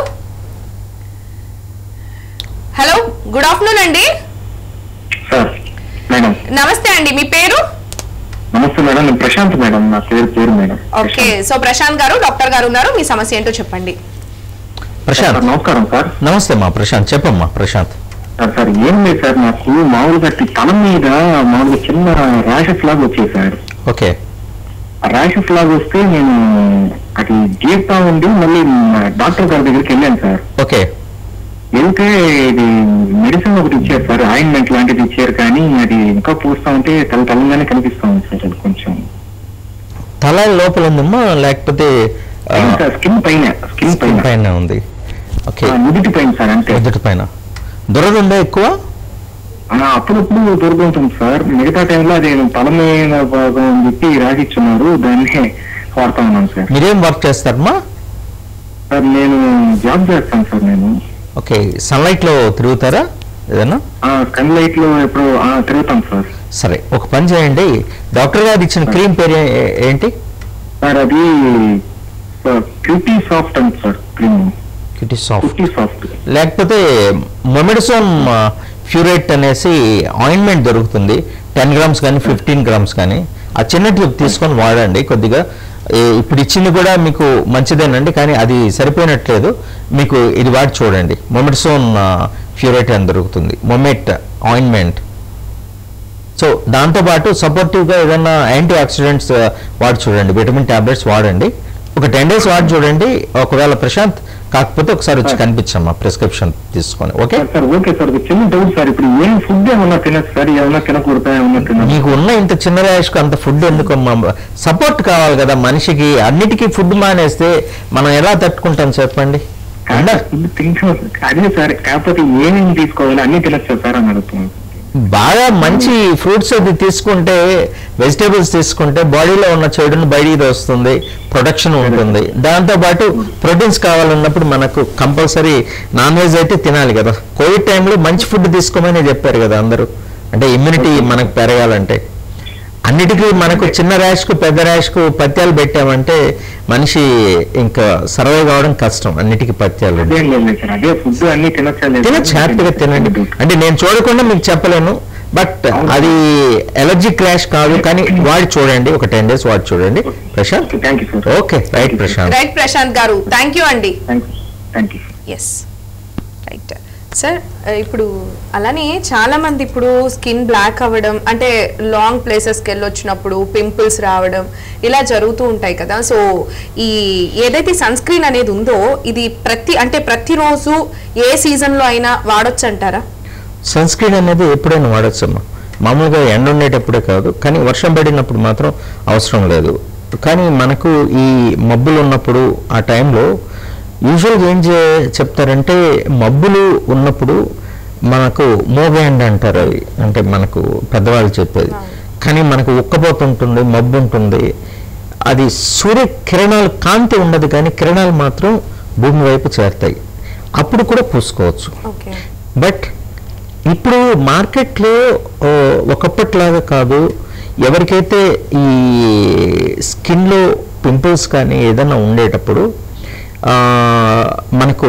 hello good afternoon అండి సార్ మేడం నమస్తే అండి మీ పేరు నమస్తే మేడం నేను ప్రశాంత్ మేడం నా పేరు పేరు మేడం ఓకే సో ప్రశాంత్ గారు డాక్టర్ గారు ఉన్నారు మీ సమస్య ఏంటో చెప్పండి ప్రశాంత్ సార్ నమస్కారం సార్ నమస్తే మా ప్రశాంత్ చెప్పమ్మా ప్రశాంత్ సార్ సార్ ఏం లేదు సార్ నాకు మామూలుగా ఈ తల మీద మామూలుగా చిన్న ర్యాషెస్ లాగా వచ్చాయి సార్ ఓకే ఆ ర్యాషెస్ లాగా వస్తే నేను అది గీతా ఉండి మళ్ళీ డాక్టర్ గారి దగ్గరికి వెళ్ళాను సార్ ఓకే వెళ్తే ఇది మెడిసిన్ ఒకటి ఇచ్చారు సార్ ఆయింట్మెంట్ లాంటిది ఇచ్చారు కానీ అది ఇంకా పూస్తా ఉంటే తల తలంగానే కనిపిస్తా ఉంది సార్ అది కొంచెం తల లోపల ఉందమ్మా లేకపోతే ఆ, స్కిన్ పైన స్కిన్ పైన పైన ఉంది ఓకే ఆ, నుదుటి పైన సార్ అంతే ఎదుటి పైన దురద ఉందా ఎక్కువ ఆ, అప్పుడప్పుడు దొరుకుతుంది సార్ మిగతా టైంలో అది తల మీద భాగం అని చెప్పి రాసిచ్చున్నారు దాన్ని వాడుతా ఉన్నాను సార్ మీరేం వర్క్ చేస్తారమ్మా సార్ నేను జాబ్ చేస్తాను సార్ నేను ఓకే సన్లైట్ లో తిరుగుతారా ఏదైనా సన్ లైట్ లో ఎప్పుడు ఆ, తిరుగుతాను సార్ సరే ఒక పని చేయండి డాక్టర్ గారు ఇచ్చిన క్రీమ్ పేరు ఏ- ఏ- ఏంటి సార్ అది క్యూటీ సాఫ్ట్ అండి sir cream QT soft QT soft లేకపోతే మొమెడసోన్ ఫ్యూరేట్ అనేసి ఆయింట్మెంట్ దొరుకుతుంది టెన్ గ్రామ్స్ కానీ ఫిఫ్టీన్ గ్రామ్స్ కానీ ఆ చిన్న ట్యూబ్ తీసుకొని వాడండి కొద్దిగా ఏ- ఇప్పుడు ఇచ్చింది కూడా మీకు మంచిదేనండి కానీ అది సరిపోయినట్లేదు మీకు ఇది వాడి చూడండి మొమెడసోన్ ఫ్యూరేట్ అని దొరుకుతుంది మొమెట్ ఆయింట్మెంట్ సో దాంతోపాటు సపోర్టివ్గా ఏదైనా యాంటీ ఆక్సిడెంట్స్ వాడి చూడండి విటమిన్ టాబ్లెట్స్ వాడండి ఒక టెన్ డేస్ వాడి చూడండి ఒకవేళ ప్రశాంత్ కాకపోతే ఒకసారి వచ్చి కనిపించమ్మా ప్రిస్క్రిప్షన్ తీసుకొని okay sir sir okay sir ఒక చిన్న డౌట్ సార్ ఇప్పుడు ఏం ఫుడ్ ఏమన్నా తినచ్చు సార్ ఏమన్నా తినకూడదా ఏమన్నా తినచ్చు నీకు ఉన్న ఇంత చిన్న వయసుకు అంత ఫుడ్ ఎందుకు సపోర్ట్ కావాలి కదా మనిషికి అన్నిటికీ ఫుడ్ మానేస్తే మనం ఎలా తట్టుకుంటాం చెప్పండి కానీ ఫుడ్ తింటాం అదే సార్ కాకపోతే ఏమేమి తీసుకోవాలి అన్ని తినచ్చు సార్ అని అడుగుతున్నాను బాగా మంచి ఫ్రూట్స్ అది తీసుకుంటే వెజిటేబుల్స్ తీసుకుంటే బాడీలో ఉన్న చెడుని బయటికి వస్తుంది ప్రొడక్షన్ ఉంటుంది దాంతోపాటు ప్రోటీన్స్ కావాలన్నప్పుడు మనకు కంపల్సరీ నాన్ వెజ్ అయితే తినాలి కదా కోవిడ్ టైంలో మంచి ఫుడ్ తీసుకోమని చెప్పారు కదా అందరూ అంటే ఇమ్యూనిటీ మనకు పెరగాలంటే అన్నిటికీ మనకు చిన్న ర్యాష్కు పెద్ద ర్యాష్కు పత్యాలు పెట్టామంటే మనిషి ఇంకా సర్వే కావడం కష్టం అన్నిటికీ పత్యాలు అదే లేదు సార్ అదే ఫుడ్ అన్ని తినచ్చా లేదా? తినచ్చు హ్యాపీగా తినండి అంటే నేను చూడకుండా మీకు చెప్పలేను బట్ అది ఎలర్జీ క్రాష్ కాదు కానీ వాడి చూడండి ఒక టెన్ డేస్ వాడి చూడండి Prashanth thank you sir okay right Prashanth right Prashanth గారు థ్యాంక్ యూ అండి thank you thank you yes right sir ఇప్పుడు అలానే చాలా మంది ఇప్పుడు స్కిన్ బ్లాక్ అవ్వడం అంటే లాంగ్ ప్లేసెస్కి వెళ్ళి వచ్చినప్పుడు పింపుల్స్ రావడం ఇలా జరుగుతూ ఉంటాయి కదా సో ఈ ఏదైతే సన్ స్క్రీన్ అనేది ఉందో ఇది ప్రతి అంటే ప్రతిరోజు ఏ సీజన్లో అయినా వాడొచ్చు అంటారా సన్ స్క్రీన్ అనేది ఎప్పుడైనా వాడచ్చమ్మా మామూలుగా ఎండ ఉండేటప్పుడే కాదు కానీ వర్షం పడినప్పుడు మాత్రం అవసరం లేదు కానీ మనకు ఈ మబ్బులు ఉన్నప్పుడు ఆ టైంలో యూజువల్గా ఏం చే చెప్తారంటే మబ్బులు ఉన్నప్పుడు మనకు మోగేండ్ అంటారు అవి అంటే మనకు పెద్దవాళ్ళు చెప్పేది కానీ మనకు ఉక్కపోతుంటుంది మబ్బు ఉంటుంది అది సూర్య కిరణాలు కాంతి ఉండదు కానీ కిరణాలు మాత్రం భూమి వైపు చేరుతాయి అప్పుడు కూడా పూసుకోవచ్చు ఓకే బట్ ఇప్పుడు మార్కెట్లో ఓ, ఒకప్పటిలాగా కాదు ఎవరికైతే ఈ స్కిన్లో పింపుల్స్ కానీ ఏదైనా ఉండేటప్పుడు ఆ, మనకు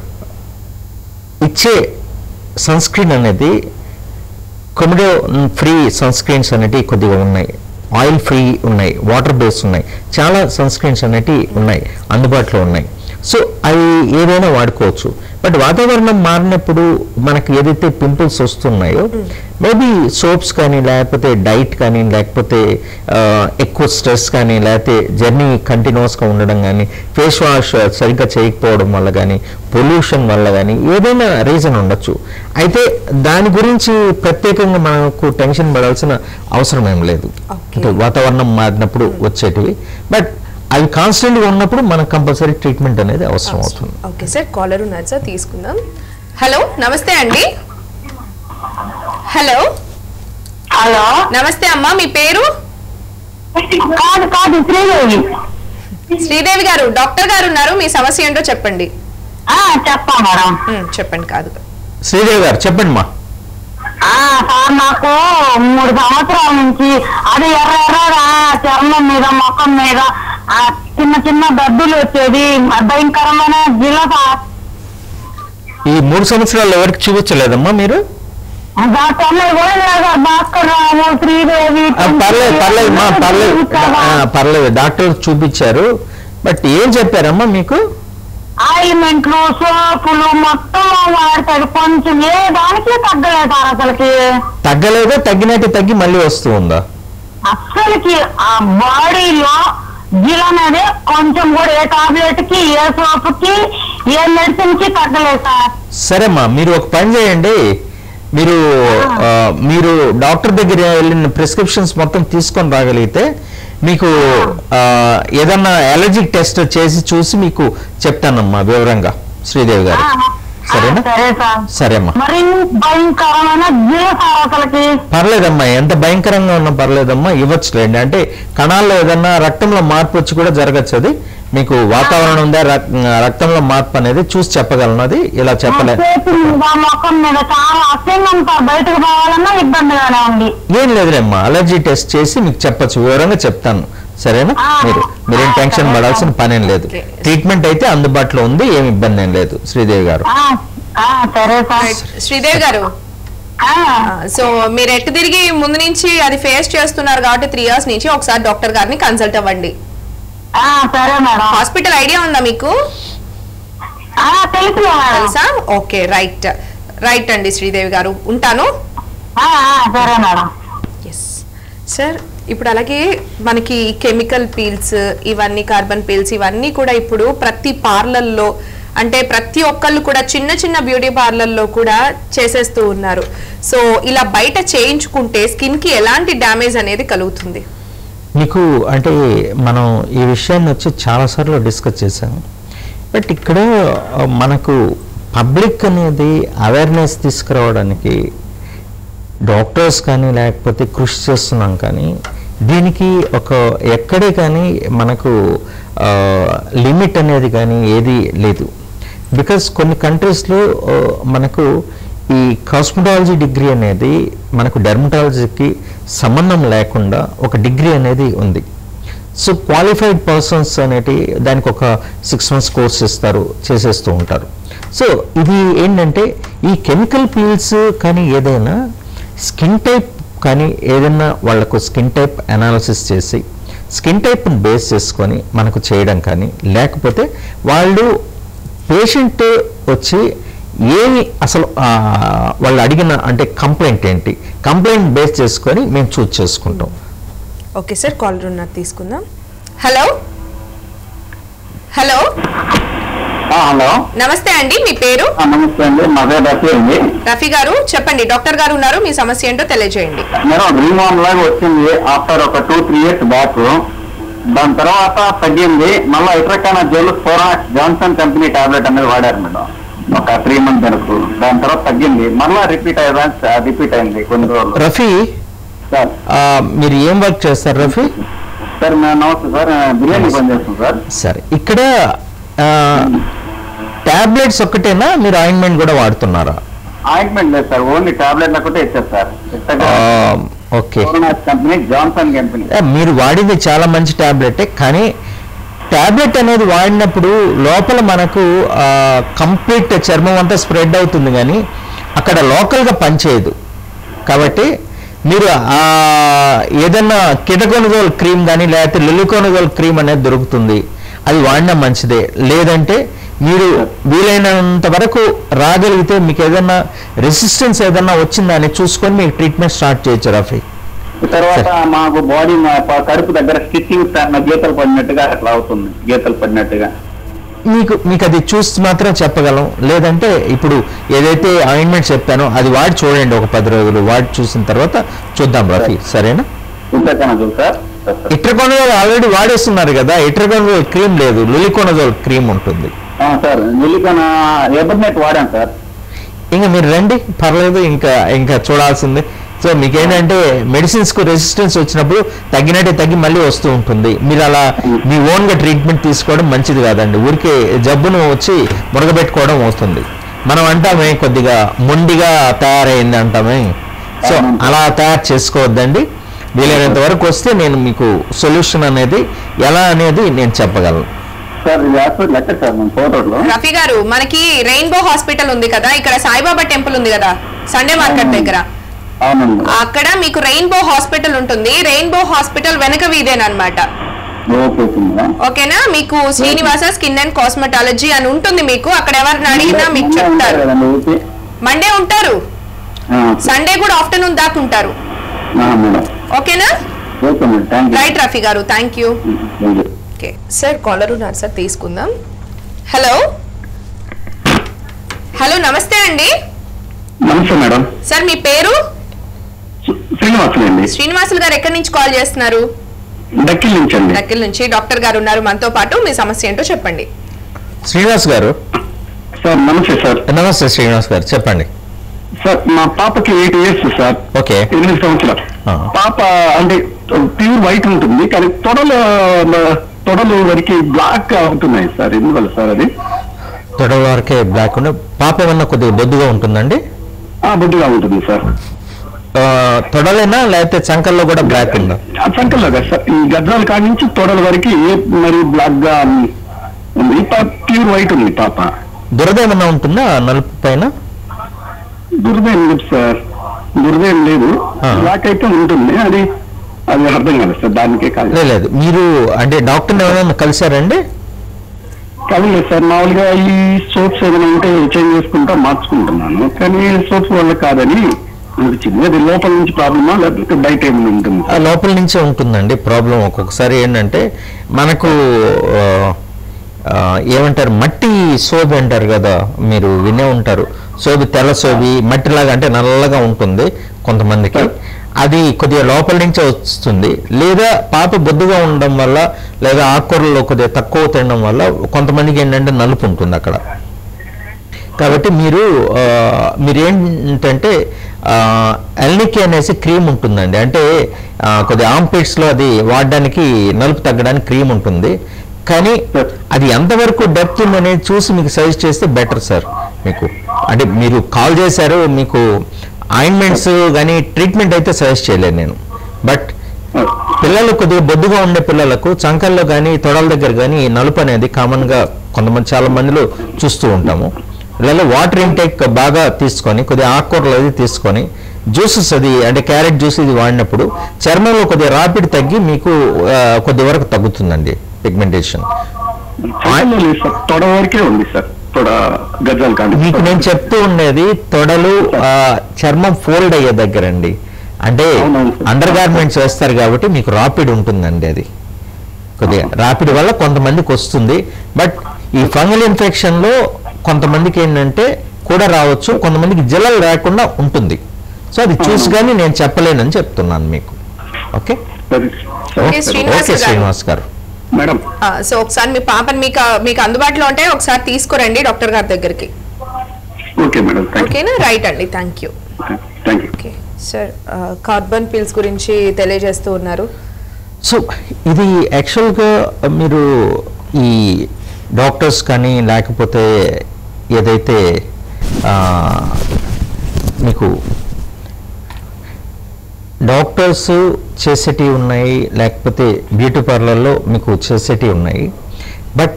ఇచ్చే సన్ స్క్రీన్ అనేది కొమిడో ఫ్రీ సన్ స్క్రీన్స్ అనేటివి కొద్దిగా ఉన్నాయి ఆయిల్ ఫ్రీ ఉన్నాయి వాటర్ బేస్ ఉన్నాయి చాలా సన్ స్క్రీన్స్ అనేటివి ఉన్నాయి అందుబాటులో ఉన్నాయి సో అవి ఏదైనా వాడుకోవచ్చు బట్ వాతావరణం మారినప్పుడు మనకి ఏదైతే పింపుల్స్ వస్తున్నాయో మేబీ సోప్స్ కానీ లేకపోతే డైట్ కానీ లేకపోతే ఆ, ఎక్కువ స్ట్రెస్ కానీ లేకపోతే జర్నీ కంటిన్యూస్గా ఉండడం కానీ ఫేస్ వాష్ సరిగ్గా చేయకపోవడం వల్ల కానీ పొల్యూషన్ వల్ల కానీ ఏదైనా రీజన్ ఉండొచ్చు అయితే దాని గురించి ప్రత్యేకంగా మనకు టెన్షన్ పడాల్సిన అవసరం ఏం లేదు Okay. అంటే వాతావరణం మారినప్పుడు వచ్చేటివి బట్ అవి కాన్స్టెంట్గా ఉన్నప్పుడు మనకు కంపల్సరీ ట్రీట్మెంట్ అనేది అవసరం అవుతుంది ఓకే సార్ కాలర్ ఉన్నారు సార్ తీసుకుందాం హలో నమస్తే అండి హలో హలో నమస్తే అమ్మా మీ పేరు కాదు కాదు శ్రీదేవి శ్రీదేవి గారు డాక్టర్ గారు ఉన్నారు మీ సమస్య ఏంటో చెప్పండి ఆ, చెప్పా మేడం ఉమ్, చెప్పండి కాదు శ్రీదేవి గారు చెప్పండి మా ఆ, సార్ నాకు మూడు సంవత్సరాల నుంచి అది ఎర్ర ఎర్రగా చర్మం మీద ముఖం మీద ఆ చిన్న చిన్న దద్దులు వచ్చేది భయంకరమైన జిల్ల సార్ ఈ మూడు సంవత్సరాలు ఎవరికి చూపించలేదమ్మా మీరు డాక్టర్ కూడా లేదా భాస్కర్ రావు శ్రీదేవి ఆ, పర్లేదు పర్లేదు మా పర్లేదు ఆ, పర్లేదు డాక్టర్ చూపించారు బట్ ఏం చెప్పారమ్మా మీకు ఆయిల్మెంట్లు సోపులు మొత్తం వాడతాడు కొంచెం ఏ దానికి తగ్గలేదు సార్ అసలుకి తగ్గలేదా తగ్గినట్టు తగ్గి మళ్ళీ వస్తూ ఉందా అస్సలకి ఆ బాడీలో జిల్ అనేది కొంచెం కూడా ఏ టాబ్లెట్ కి ఏ సోప్ కి ఏ మెడిసిన్ కి తగ్గలేదు సార్ సరేమ్మా మీరు ఒక పని చేయండి మీరు ఆ, మీరు డాక్టర్ దగ్గర వెళ్ళిన ప్రిస్క్రిప్షన్స్ మొత్తం తీసుకొని రాగలిగితే మీకు ఆ, ఏదన్నా అలర్జిక్ టెస్ట్ చేసి చూసి మీకు చెప్తానమ్మా వివరంగా శ్రీదేవి గారు సరేనా సరే సార్ సరేమ్మా మరి భయంకరమైన జిల్ సార్ అసలుకి పర్లేదమ్మా ఎంత భయంకరంగా ఉన్నా పర్లేదమ్మా ఇవ్వచ్చులేండి అంటే కణాల్లో ఏదన్నా రక్తంలో మార్పు వచ్చి కూడా జరగచ్చు అది మీకు వాతావరణం ఉందా రక్- రక్తంలో మార్పు అనేది చూసి చెప్పగలను అది ఇలా చెప్పలే చేతి మీద ముఖం మీద చాలా అసహ్యంగా సార్ బయటకు పోవాలన్నా ఇబ్బందిగానే ఉంది ఏం లేదులేమ్మా అలర్జీ టెస్ట్ చేసి మీకు చెప్పొచ్చు వివరంగా చెప్తాను సరేనా ఆ, మీరు మీరేం ఆ, టెన్షన్ సరే, పడాల్సిన సార్. పనేం లేదు ఓకే. ట్రీట్మెంట్ అయితే అందుబాటులో ఉంది ఏమి ఇబ్బంది ఏం లేదు శ్రీదేవి గారు ఆ, ఆ, సరే సార్ రైట్. శ్రీదేవి గారు ఆ, సో మీరు ఎట్టు తిరిగి ముందు నుంచి అది ఫేస్ చేస్తున్నారు కాబట్టి త్రీ ఇయర్స్ నుంచి ఒకసారి డాక్టర్ గారిని కన్సల్ట్ అవ్వండి ఆ, సరే మేడం హాస్పిటల్ ఐడియా ఉందా మీకు ఆ, తెలుసు మేడం తెలుసా ఓకే రైట్ రైట్ అండి శ్రీదేవి గారు ఉంటాను ఆ, ఆ, సరే మేడం ఎస్ సార్ ఇప్పుడు అలాగే మనకి కెమికల్ పీల్స్ ఇవన్నీ కార్బన్ పీల్స్ ఇవన్నీ కూడా ఇప్పుడు ప్రతి పార్లర్లో అంటే ప్రతి ఒక్కళ్ళు కూడా చిన్న చిన్న బ్యూటీ పార్లర్లో కూడా చేసేస్తూ ఉన్నారు సో ఇలా బయట చేయించుకుంటే స్కిన్ కి ఎలాంటి డ్యామేజ్ అనేది కలుగుతుంది మీకు అంటే మనం ఈ విషయాన్ని వచ్చి చాలాసార్లు డిస్కస్ చేశాము బట్ ఇక్కడ ఆ, మనకు పబ్లిక్ అనేది అవేర్నెస్ తీసుకురావడానికి డాక్టర్స్ కానీ లేకపోతే కృషి చేస్తున్నాం కానీ దీనికి ఒక ఎక్కడే కానీ మనకు లిమిట్ అనేది కానీ ఏది లేదు బికాస్ కొన్ని కంట్రీస్లో మనకు ఈ కాస్మెటాలజీ డిగ్రీ అనేది మనకు డెర్మటాలజీకి సంబంధం లేకుండా ఒక డిగ్రీ అనేది ఉంది సో క్వాలిఫైడ్ పర్సన్స్ అనేటి దానికి ఒక సిక్స్ మంత్స్ కోర్స్ ఇస్తారు చేసేస్తూ ఉంటారు సో ఇది ఏంటంటే ఈ కెమికల్ పీల్స్ కానీ ఏదైనా స్కిన్ టైప్ కానీ ఏదైనా వాళ్ళకు స్కిన్ టైప్ అనాలిసిస్ చేసి స్కిన్ టైప్ని బేస్ చేసుకొని మనకు చేయడం కానీ లేకపోతే వాళ్ళు పేషెంట్ వచ్చి ఏమి అసలు ఆ, వాళ్ళు అడిగిన అంటే కంప్లైంట్ ఏంటి కంప్లైంట్ బేస్ చేసుకొని మేము చూస్ చేసుకుంటాం ఓకే సార్ కాలర్ ఉన్నారు తీసుకుందాం హలో హలో హలో నమస్తే అండి మీ పేరు నమస్తే అండి మా పేరు రఫీ అండి రఫీ గారు చెప్పండి డాక్టర్ గారు ఉన్నారు మీ సమస్య ఏంటో తెలియజేయండి మేడం రీమాన్ లాగా వచ్చింది ఆఫ్టర్ ఒక టూ త్రీ ఇయర్స్ బ్యాక్ దాని తర్వాత తగ్గింది మళ్ళీ ఇటరకాన జెల్ ఫోరాక్స్ జాన్సన్ కంపెనీ టాబ్లెట్ అనేది వాడారు మేడం ఒక త్రీ మంత్ వరకు దాని తర్వాత తగ్గింది మళ్ళా రిపీట్ అయ్యేదా రిపీట్ అయింది కొన్ని రోజులు రఫీ సార్ ఆ, మీరు ఏం వర్క్ చేస్తారు రఫీ సార్ నా నమస్తే సార్ బిర్యానీ పని చేస్తాం సార్ సరే ఇక్కడ టాబ్లెట్స్ ఒక్కటేనా మీరు ఆయింట్మెంట్ కూడా వాడుతున్నారా ఆయింట్మెంట్ లేదు సార్ ఓన్లీ టాబ్లెట్ ఒకటే ఇచ్చారు సార్ ఆ, okay corona company Johnson company ఏ, మీరు వాడింది చాలా మంచి టాబ్లెటే కానీ టాబ్లెట్ అనేది వాడినప్పుడు లోపల మనకు కంప్లీట్ చర్మం అంతా స్ప్రెడ్ అవుతుంది కానీ అక్కడ లోకల్గా పనిచేయదు కాబట్టి మీరు ఆ, ఏదన్నా కిటకొనుగోలు క్రీమ్ కానీ లేకపోతే లిలికొనుగోలు క్రీమ్ అనేది దొరుకుతుంది అది వాడినా మంచిదే లేదంటే మీరు వీలైనంత వరకు రాగలిగితే మీకు ఏదన్నా రెసిస్టెన్స్ ఏదన్నా వచ్చిందా అని చూసుకొని మీకు ట్రీట్మెంట్ స్టార్ట్ చేయొచ్చు రఫీ తర్వాత మాకు బాడీ కడుపు దగ్గర స్టిచ్చింగ్ గీతలు పడినట్టుగా అట్లా అవుతుంది గీతలు పడినట్టుగా మీకు మీకు అది చూసి మాత్రం చెప్పగలం లేదంటే ఇప్పుడు ఏదైతే ఆయింట్మెంట్ చెప్పానో అది వాడి చూడండి ఒక పది రోజులు వాడి చూసిన తర్వాత చూద్దాం రఫీ సరేనా ఇంతకనదు sir sir, sir. Itraconazole already వాడేస్తున్నారు కదా ఇట్రకోనజోల్ క్రీమ్ లేదు లులికోనజోల్ క్రీమ్ ఉంటుంది ఆ, సార్ నిలికన ఎబర్నెట్ వాడాను సార్ ఇంకా మీరు రండి పర్లేదు ఇంకా ఇంకా చూడాల్సిందే సో మీకేంటంటే మెడిసిన్స్ కు రెసిస్టెన్స్ వచ్చినప్పుడు తగ్గినట్టే తగ్గి మళ్ళీ వస్తూ ఉంటుంది మీరు అలా మీ ఓన్ గా ట్రీట్మెంట్ తీసుకోవడం మంచిది కాదండి ఊరికే జబ్బును వచ్చి మురగబెట్టుకోవడం అవుతుంది మనం అంటామే కొద్దిగా మొండిగా తయారైంది అంటామే సో అలా తయారు చేసుకోవద్దండి వీలైనంత వరకు వస్తే నేను మీకు సొల్యూషన్ అనేది ఎలా అనేది నేను చెప్పగలను సార్ ఇది హాస్పిటల్ ఎక్కడ సార్ మన ఫోటోలో రఫీ గారు మనకి రెయిన్బో హాస్పిటల్ ఉంది కదా ఇక్కడ సాయిబాబా టెంపుల్ ఉంది కదా సండే మార్కెట్ దగ్గర అవునండి అక్కడ మీకు రెయిన్బో హాస్పిటల్ ఉంటుంది రెయిన్బో హాస్పిటల్ వెనక వీధేనమాట ఓకే ఓకే మేడం ఓకేనా మీకు శ్రీనివాస స్కిన్ అండ్ కాస్మెటాలజీ అని ఉంటుంది మీకు అక్కడ ఎవరిని అడిగినా మీకు ముందే ఉంటారు చెప్తారు కదండి ఓకే మండే ఉంటారు ఆ, సండే కూడా ఆఫ్టర్నూన్ దాకా ఉంటారు ఆ, మేడం ఓకేనా okay madam thank right Rafi గారు thank you you okay sir caller ఉన్నారు సార్ తీసుకుందాం హలో హలో నమస్తే అండి నమస్తే మేడం సార్ మీ పేరు శ్రీనివాసులు అండి శ్రీనివాసులు గారు ఎక్కడి నుంచి కాల్ చేస్తున్నారు డక్కిల్ నుంచి అండి దగ్గర నుంచి డాక్టర్ గారు ఉన్నారు మనతో పాటు మీ సమస్య ఏంటో చెప్పండి శ్రీనివాస్ గారు సార్ నమస్తే సార్ నమస్తే శ్రీనివాస్ గారు చెప్పండి సార్ మా పాపకి ఎయిట్ ఇయర్స్ సార్ ఓకే ఎనిమిది సంవత్సరాలు ఆ. పాప అంటే ప్యూర్ వైట్ ఉంటుంది కానీ తొడలు తొడలు వరకు బ్లాక్ గా ఉంటున్నాయి సార్ ఎందువల్ల సార్ అది తొడల వరకే బ్లాక్ ఉండి పాప ఏమన్నా కొద్దిగా బొద్దుగా ఉంటుందండి ఆ బుద్ధిగా ఉంటుంది సార్ ఆ, తొడలేనా లేకపోతే చంకల్లో కూడా బ్లాక్ ఉందా ఆ సంకల్లాగా సార్ ఈ గద్దాల కాడి నుంచి తొడల వరకు మరి బ్లాక్ గా ఉంది ప్యూర్ వైట్ ఉంది పాప దురద ఏమన్నా ఉంటుందా నలుపు పైన దుర్దేం లేదు సార్ దుర్దేం లేదు ఆ. బ్లాక్ అయితే ఉంటుంది అది అది అర్థం కాదు సార్ దానికే కాదు లే- లేదు మీరు అంటే డాక్టర్ని ఏమైనా కలిశారండి కాదు సార్ మామూలుగా ఈ సోప్స్ ఏమైనా ఉంటే చేంజ్ చేసుకుంటా మార్చుకుంటున్నాను కానీ సోప్స్ వల్ల కాదని అనిపించింది అది లోపల నుంచి ప్రాబ్లమా లేకపోతే బయట ఏమైనా ఉంటుంది ఆ లోపల నుంచే ఉంటుందండి ప్రాబ్లం ఒక్కొక్కసారి ఏంటంటే మనకు ఆ, ఆ, ఏమంటారు మట్టి సోబి అంటారు కదా మీరు వినే ఉంటారు సోబి తెల్ల సోబి మట్టిలాగా అంటే నల్లగా ఉంటుంది కొంతమందికి అది కొద్దిగా లోపల నుంచే వస్తుంది లేదా పాప బొద్దుగా ఉండడం వల్ల లేదా ఆకుకూరలో కొద్దిగా తక్కువ తినడం వల్ల కొంతమందికి ఏంటంటే నలుపు ఉంటుంది అక్కడ కాబట్టి మీరు ఆ, మీరు ఏంటంటే ఎల్నికే అనేసి క్రీమ్ ఉంటుందండి అంటే ఆ, కొద్దిగా ఆంపిట్స్లో అది వాడడానికి నలుపు తగ్గడానికి క్రీమ్ ఉంటుంది కానీ అది ఎంతవరకు డెప్త్ ఉందనేది చూసి మీకు సజెస్ట్ చేస్తే బెటర్ సార్ మీకు అంటే మీరు కాల్ చేశారు మీకు ఆయింట్మెంట్స్ కానీ ట్రీట్మెంట్ అయితే సజెస్ట్ చేయలేను నేను బట్ పిల్లలు కొద్దిగా బొద్దుగా ఉండే పిల్లలకు చంకల్లో కానీ తొడల దగ్గర కానీ ఈ నలుపు అనేది కామన్గా కొంతమంది చాలా మందిలో చూస్తూ ఉంటాము పిల్లలు వాటర్ ఇంటేక్ బాగా తీసుకొని కొద్దిగా ఆకుకూరలు అది తీసుకొని జ్యూసెస్ అది అంటే క్యారెట్ జ్యూస్ ఇది వాడినప్పుడు చర్మంలో కొద్దిగా రాపిడ్ తగ్గి మీకు ఆ, కొద్ది వరకు తగ్గుతుందండి పిగ్మెంటేషన్ సంకల్లో లేదు సార్ తొడ వరకే ఉంది సార్ తొడ గజ్జాల కాడి మీకు నేను చెప్తూ ఉండేది తొడలు ఆ, చర్మం ఫోల్డ్ అయ్యే దగ్గర అండి అంటే అవునవును సార్. అండర్ గార్మెంట్స్ వేస్తారు కాబట్టి మీకు రాపిడ్ ఉంటుందండి అది కొద్దిగా రాపిడ్ వల్ల కొంతమందికి వస్తుంది బట్ ఈ ఫంగల్ ఇన్ఫెక్షన్ లో కొంతమందికి ఏంటంటే కూడా రావచ్చు కొంతమందికి జిల్లలు రాకుండా ఉంటుంది సో అది చూసి కానీ నేను చెప్పలేనని చెప్తున్నాను మీకు ఓకే సరే ఓకే, శ్రీనివాస్ ఓకే గారు. శ్రీనివాస్ గారు మేడం సో ఒకసారి మీ పాపని మీకు మీకు అందుబాటులో ఉంటే ఒకసారి తీసుకురండి డాక్టర్ గారి దగ్గరికి ఓకే మేడం థ్యాంక్ ఓకేనా రైట్ అండి thank you you thank you okay sir carbon peels గురించి తెలియజేస్తూ ఉన్నారు సో ఇది యాక్చువల్గా మీరు ఈ డాక్టర్స్ కానీ లేకపోతే ఏదైతే ఆ, మీకు డాక్టర్స్ చేసేటివి ఉన్నాయి లేకపోతే బ్యూటీ పార్లర్లో మీకు చేసేటివి ఉన్నాయి బట్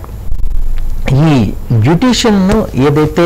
ఈ బ్యూటీషియన్ను ఏదైతే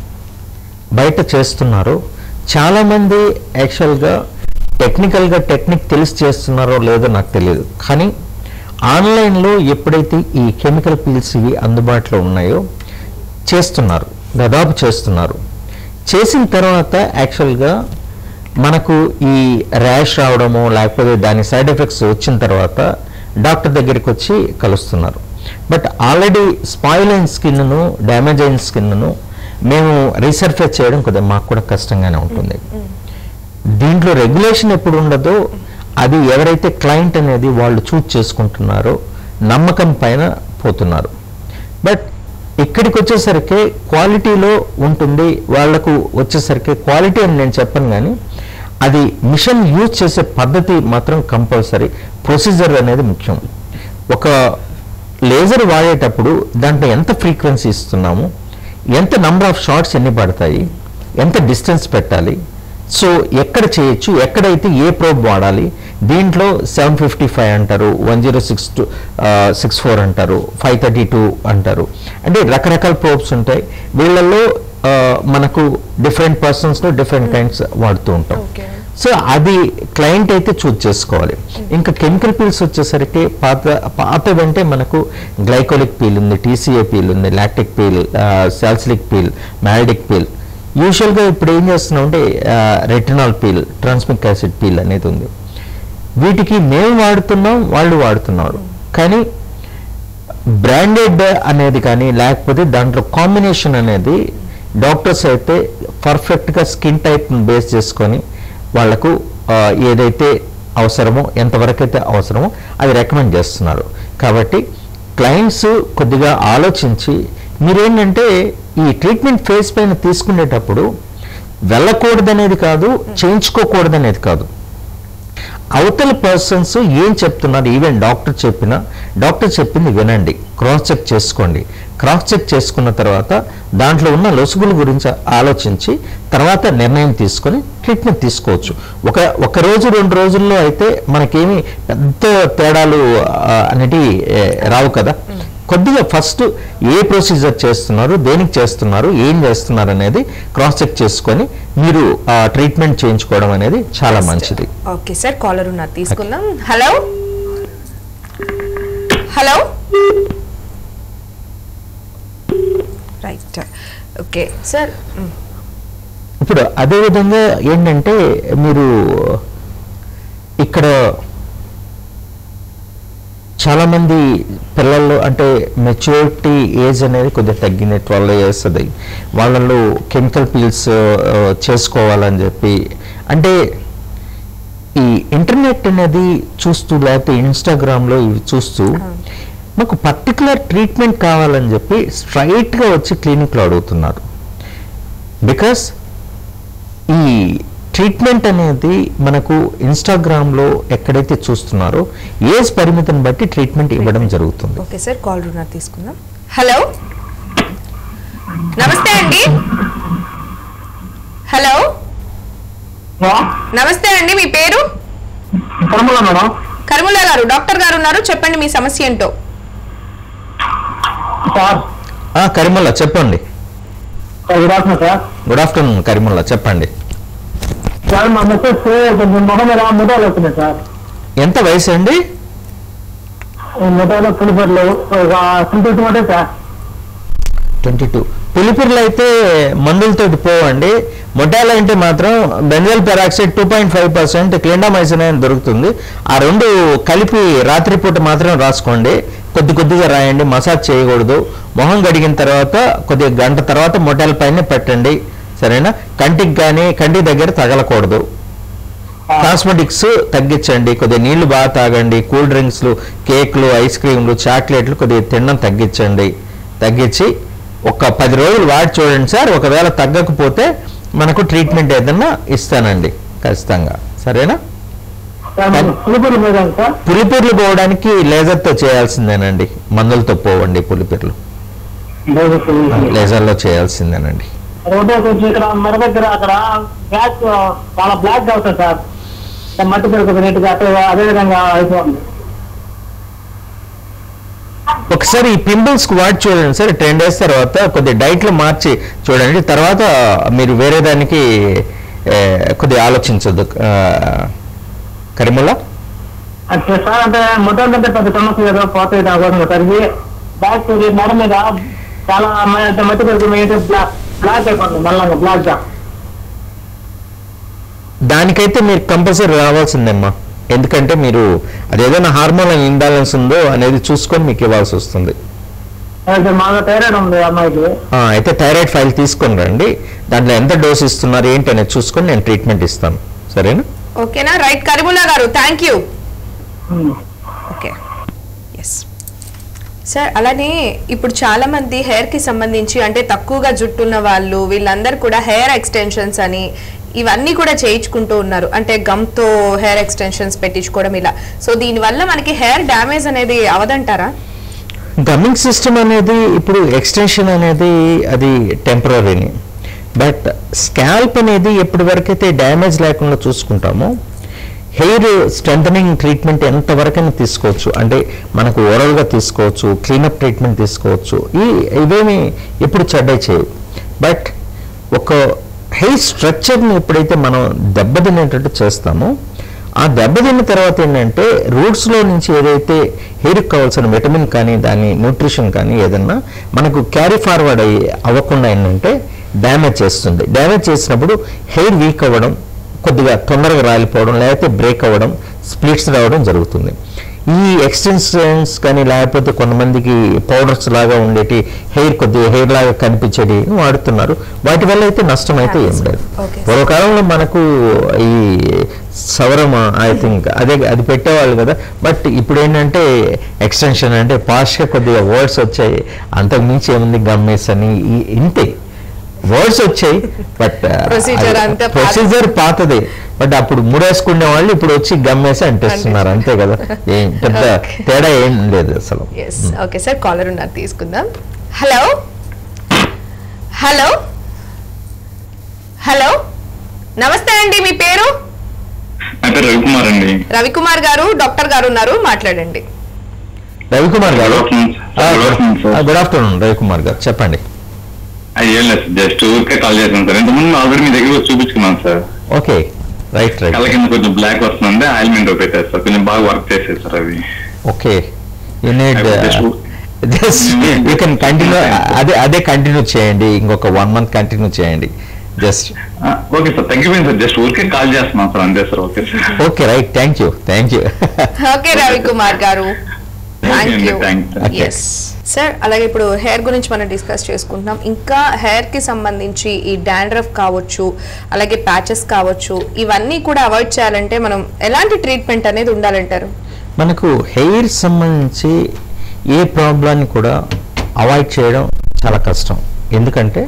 బయట చేస్తున్నారో చాలామంది యాక్చువల్గా టెక్నికల్గా టెక్నిక్ తెలిసి చేస్తున్నారో లేదో నాకు తెలియదు కానీ ఆన్లైన్లో ఎప్పుడైతే ఈ కెమికల్ పిల్స్ ఇవి అందుబాటులో ఉన్నాయో చేస్తున్నారు దాదాపు చేస్తున్నారు చేసిన తర్వాత యాక్చువల్గా మనకు ఈ ర్యాష్ రావడము లేకపోతే దాని సైడ్ ఎఫెక్ట్స్ వచ్చిన తర్వాత డాక్టర్ దగ్గరికి వచ్చి కలుస్తున్నారు బట్ ఆల్రెడీ స్పాయిల్ అయిన స్కిన్ను డ్యామేజ్ అయిన స్కిన్ను మేము రీసర్ఫేస్ చేయడం కొద్దిగా మాకు కూడా కష్టంగానే ఉంటుంది దీంట్లో రెగ్యులేషన్ ఎప్పుడు ఉండదో అది ఎవరైతే క్లయింట్ అనేది వాళ్ళు చూజ్ చేసుకుంటున్నారో నమ్మకం పైన పోతున్నారు బట్ ఇక్కడికి వచ్చేసరికి క్వాలిటీలో ఉంటుంది వాళ్లకు వచ్చేసరికి క్వాలిటీ అని నేను చెప్పను కానీ అది మిషన్ యూజ్ చేసే పద్ధతి మాత్రం కంపల్సరీ ప్రొసీజర్ అనేది ముఖ్యం ఒక లేజర్ వాడేటప్పుడు దాంట్లో ఎంత ఫ్రీక్వెన్సీ ఇస్తున్నాము ఎంత నంబర్ ఆఫ్ షార్ట్స్ ఎన్ని పడతాయి ఎంత డిస్టెన్స్ పెట్టాలి సో ఎక్కడ చేయొచ్చు ఎక్కడైతే ఏ ప్రోబ్ వాడాలి దీంట్లో సెవెన్ ఫిఫ్టీ ఫైవ్ అంటారు one zero six two six four అంటారు ఫైవ్ థర్టీ టూ అంటారు అంటే రకరకాల ప్రోబ్స్ ఉంటాయి వీళ్ళల్లో ఆ, మనకు డిఫరెంట్ పర్సన్స్లో డిఫరెంట్ కైండ్స్ వాడుతూ ఉంటాం Okay. సో అది క్లయింట్ అయితే చూజ్ చేసుకోవాలి ఇంకా కెమికల్ పీల్స్ వచ్చేసరికి పాత పాతదంటే మనకు గ్లైకోలిక్ పీల్ ఉంది టీసీఏ పీల్ ఉంది లాక్టిక్ పీల్ సాల్సిలిక్ పీల్ మ్యారిడిక్ పీల్ యూజువల్గా ఇప్పుడు ఏం చేస్తున్నాం అంటే retinol peel tranexamic acid peel అనేది ఉంది వీటికి మేము వాడుతున్నాం వాళ్ళు వాడుతున్నారు కానీ బ్రాండెడ్ అనేది కానీ లేకపోతే దాంట్లో కాంబినేషన్ అనేది డాక్టర్స్ అయితే పర్ఫెక్ట్గా స్కిన్ టైప్ని బేస్ చేసుకొని వాళ్లకు ఆ, ఏదైతే అవసరమో ఎంతవరకు అయితే అవసరమో అది రికమెండ్ చేస్తున్నారు కాబట్టి క్లయింట్స్ కొద్దిగా ఆలోచించి మీరేంటంటే ఈ ట్రీట్మెంట్ ఫేజ్ పైన తీసుకునేటప్పుడు వెళ్ళకూడదనేది కాదు చేయించుకోకూడదనేది కాదు అవతల పర్సన్స్ ఏం చెప్తున్నారు ఈవెన్ డాక్టర్ చెప్పిన డాక్టర్ చెప్పింది వినండి క్రాస్ చెక్ చేసుకోండి క్రాస్ చెక్ చేసుకున్న తర్వాత దాంట్లో ఉన్న లొసుగుల గురించి ఆలోచించి తర్వాత నిర్ణయం తీసుకొని ట్రీట్మెంట్ తీసుకోవచ్చు ఒక ఒక రోజు రెండు రోజుల్లో అయితే మనకేమి పెద్ద తేడాలు ఆ, అనేటివి ఏ, రావు కదా కొద్దిగా ఫస్ట్ ఏ ప్రొసీజర్ చేస్తున్నారు దేనికి చేస్తున్నారు ఏం చేస్తున్నారు అనేది క్రాస్ చెక్ చేసుకొని మీరు ట్రీట్మెంట్ చేయించుకోవడం అనేది చాలా మంచిది ఓకే సార్ కాలర్ ఉన్నారు తీసుకుందాం hello hello right okay sir మ్, ఇప్పుడు అదేవిధంగా ఏంటంటే మీరు ఇక్కడ చాలామంది పిల్లల్లో అంటే మెచ్యూరిటీ ఏజ్ అనేది కొద్దిగా తగ్గింది ట్వెల్వ్ ఇయర్స్ అది వాళ్ళలో కెమికల్ పీల్స్ చేసుకోవాలని చెప్పి అంటే ఈ ఇంటర్నెట్ అనేది చూస్తూ లేకపోతే ఇన్స్టాగ్రామ్లో ఇవి చూస్తూ మాకు పర్టికులర్ ట్రీట్మెంట్ కావాలని చెప్పి స్ట్రైట్గా వచ్చి క్లినిక్లో అడుగుతున్నారు బికాస్ ఈ ట్రీట్మెంట్ అనేది మనకు ఇన్స్టాగ్రామ్లో ఎక్కడైతే చూస్తున్నారో ఏజ్ పరిమితిని బట్టి ట్రీట్మెంట్ ఇవ్వడం జరుగుతుంది ఓకే సార్ కాల్ ఉన్నారు తీసుకుందాం హలో నమస్తే అండి హలో నమస్తే అండి మీ పేరు కర్మల మేడం కర్ముల గారు డాక్టర్ గారు ఉన్నారు చెప్పండి మీ సమస్య ఏంటో సార్ ఆ, కరిమల్ల చెప్పండి good afternoon sir good afternoon Karimulla చెప్పండి సార్ మా మెసేజ్ కొంచెం మొహం మీద ముఠాలు వస్తున్నాయి సార్ ఎంత వయసు అండి ఈ ముఠాలో పులిపర్లు ఒక సింపుల్స్ మాట సార్ ట్వంటీ టూ పులిపిర్లు అయితే మందులతోటి పోవండి మొటాలో అంటే మాత్రం benzyl peroxide two point five percent clindamycin అని దొరుకుతుంది ఆ రెండు కలిపి రాత్రిపూట మాత్రం రాసుకోండి కొద్ది కొద్దిగా రాయండి మసాజ్ చేయకూడదు మొహం గడిగిన తర్వాత కొద్దిగా గంట తర్వాత మొటాల పైన పెట్టండి సరేనా కంటికి కానీ కంటి దగ్గర తగలకూడదు కాస్మెటిక్స్ తగ్గించండి కొద్దిగా నీళ్లు బాగా తాగండి కూల్ డ్రింక్స్లు కేక్లు ఐస్ క్రీమ్లు చాక్లెట్లు కొద్దిగా తినడం తగ్గించండి తగ్గించి ఒక పది రోజులు వాడి చూడండి సార్ ఒకవేళ తగ్గకపోతే మనకు ట్రీట్మెంట్ ఏదన్నా ఇస్తానండి ఖచ్చితంగా సరేనా పులిపురి మీద సార్ పులిపిర్లు పోవడానికి లేజర్తో చేయాల్సిందేనండి మందులతో పోవండి పులిపిర్లు లేజర్లో చేయాల్సిందేనండి ఒకటే కొంచెం ఇక్కడ మెడ దగ్గర అక్కడ గ్యాస్ చాలా బ్లాక్ అవుతుంది సార్ మట్టి పెరుగుతుంది నీట్గా అదే అదే విధంగా అయిపోతుంది ఒకసారి ఈ పింపుల్స్ కి వాడి చూడండి సార్ టెన్ డేస్ తర్వాత కొద్దిగా డైట్ లో మార్చి చూడండి తర్వాత మీరు వేరే దానికి ఏ, కొద్దిగా ఆలోచించద్దు కరిముల్లా అంటే సార్ అంటే మొత్తం కంటే పెద్ద సమస్య ఏదో పోతాయి దానికోసం సరిగి బ్యాక్ మెడ మీద చాలా మ- మట్టి పెరుగుతుంది బ్లాక్ బ్లాక్ అయిపోతుంది మళ్ళీ బ్లాక్ గా దానికైతే మీరు కంపల్సరీ రావాల్సిందేమ్మా ఎందుకంటే మీరు అది ఏదైనా హార్మోన్ ఇంబ్యాలెన్స్ ఉందో అనేది చూసుకొని మీకు ఇవ్వాల్సి వస్తుంది అయితే మాకు థైరాయిడ్ ఉంది అమ్మాయికి ఆ, అయితే థైరాయిడ్ ఫైల్ తీసుకొని రండి దాంట్లో ఎంత డోస్ ఇస్తున్నారు ఏంటి అనేది చూసుకొని నేను ట్రీట్మెంట్ ఇస్తాను సరేనా ఓకేనా రైట్ కరిముల్లా గారు thank you um. Okay yes sir అలానే ఇప్పుడు చాలా మంది హెయిర్ కి సంబంధించి అంటే తక్కువగా జుట్టు ఉన్న వాళ్ళు వీళ్ళందరూ కూడా హెయిర్ ఎక్స్టెన్షన్స్ అని ఇవన్నీ కూడా చేయించుకుంటూ ఉన్నారు అంటే గమ్తో హెయిర్ ఎక్స్టెన్షన్స్ పెట్టించుకోవడం ఇలా సో దీనివల్ల మనకి హెయిర్ డ్యామేజ్ అనేది అవదంటారా గమ్మింగ్ సిస్టమ్ అనేది ఇప్పుడు ఎక్స్టెన్షన్ అనేది అది టెంపరీని బట్ స్కాల్ప్ అనేది ఎప్పటి వరకైతే డ్యామేజ్ లేకుండా చూసుకుంటామో హెయిర్ స్ట్రెంథనింగ్ ట్రీట్మెంట్ ఎంతవరకైనా తీసుకోవచ్చు అంటే మనకు ఓరల్గా తీసుకోవచ్చు క్లీనప్ ట్రీట్మెంట్ తీసుకోవచ్చు ఈ ఇవేమి ఎప్పుడు చెడ్డ చేయవు బట్ ఒక హెయిర్ స్ట్రక్చర్ని ఎప్పుడైతే మనం దెబ్బతినేటట్టు చేస్తామో ఆ దెబ్బతిన్న తర్వాత ఏంటంటే రూట్స్లో నుంచి ఏదైతే హెయిర్కి కావాల్సిన విటమిన్ కానీ దాని న్యూట్రిషన్ కానీ ఏదన్నా మనకు క్యారీ ఫార్వర్డ్ అయ్యి అవ్వకుండా ఏంటంటే డ్యామేజ్ చేస్తుంది డ్యామేజ్ చేసినప్పుడు హెయిర్ వీక్ అవ్వడం కొద్దిగా తొందరగా రాలిపోవడం లేకపోతే బ్రేక్ అవ్వడం స్ప్లిట్స్ రావడం జరుగుతుంది ఈ ఎక్స్టెన్షన్స్ కానీ లేకపోతే కొంతమందికి పౌడర్స్ లాగా ఉండేటి హెయిర్ కొద్దిగా హెయిర్ లాగా కనిపించేటి వాడుతున్నారు వాటి వల్ల అయితే నష్టం అయితే ఏం లేదు Okay. పూర్వకాలంలో మనకు ఈ సవరం ఐ థింక్ అదే అది పెట్టేవాళ్ళు కదా బట్ ఇప్పుడు ఏంటంటే ఎక్స్టెన్షన్ అంటే పాష్గా కొద్దిగా వర్డ్స్ వచ్చాయి అంతకు మించి ఏముంది గమ్మేస్ అని ఈ- ఇంతే వర్డ్స్ వచ్చాయి బట్ Procedure అంతా పాత- ప్రొసీజర్ పాతదే బట్ అప్పుడు ముడేసుకునే వాళ్ళు ఇప్పుడు వచ్చి గమ్మేసి అంటేస్తున్నారు అంతే కదా ఏం పెద్ద Okay. తేడా ఏం లేదు అసలు ఎస్ ఓకే సార్ కాలర్ ఉన్నారు తీసుకుందాం హలో హలో హలో నమస్తే అండి మీ పేరు నా పేరు రవికుమార్ అండి రవికుమార్ గారు డాక్టర్ గారు ఉన్నారు మాట్లాడండి రవికుమార్ గారు Good afternoon, sir. Good afternoon, sir. Good afternoon Ravikumar గారు చెప్పండి అది ఏం లేదు జస్ట్ ఊరికే కాల్ చేశాను సార్ ఇంతకుముందు ఆల్రెడీ మీ దగ్గర వచ్చి చూపించుకున్నాను సార్ ఓకే రైట్ రైట్ కళ్ళ కింద కొంచెం బ్లాక్ వస్తుంది ఆయిల్మెంట్ పెట్టారు సార్ కొంచెం బాగా వర్క్ చేసేది సార్ అవి okay you need I would just- just you can continue అదే అదే కంటిన్యూ చేయండి ఇంకొక వన్ మంత్ కంటిన్యూ చేయండి జస్ట్ ఓకే సార్ తగ్గిపోయింది సార్ జస్ట్ ఊరికే కాల్ చేస్తున్నాను సార్ అంతే sir okay sir okay right thank you thank you okay Ravikumar గారు థ్యాంక్ అండి, you thank you. Okay. Yes sir అలాగే ఇప్పుడు హెయిర్ గురించి మనం డిస్కస్ చేసుకుంటున్నాం ఇంకా హెయిర్ కి సంబంధించి ఈ డాండ్రఫ్ కావచ్చు అలాగే ప్యాచెస్ కావచ్చు ఇవన్నీ కూడా అవాయిడ్ చేయాలంటే మనం ఎలాంటి ట్రీట్మెంట్ అనేది ఉండాలంటారు మనకు హెయిర్ సంబంధించి ఏ ప్రాబ్లాన్ని కూడా అవాయిడ్ చేయడం చాలా కష్టం ఎందుకంటే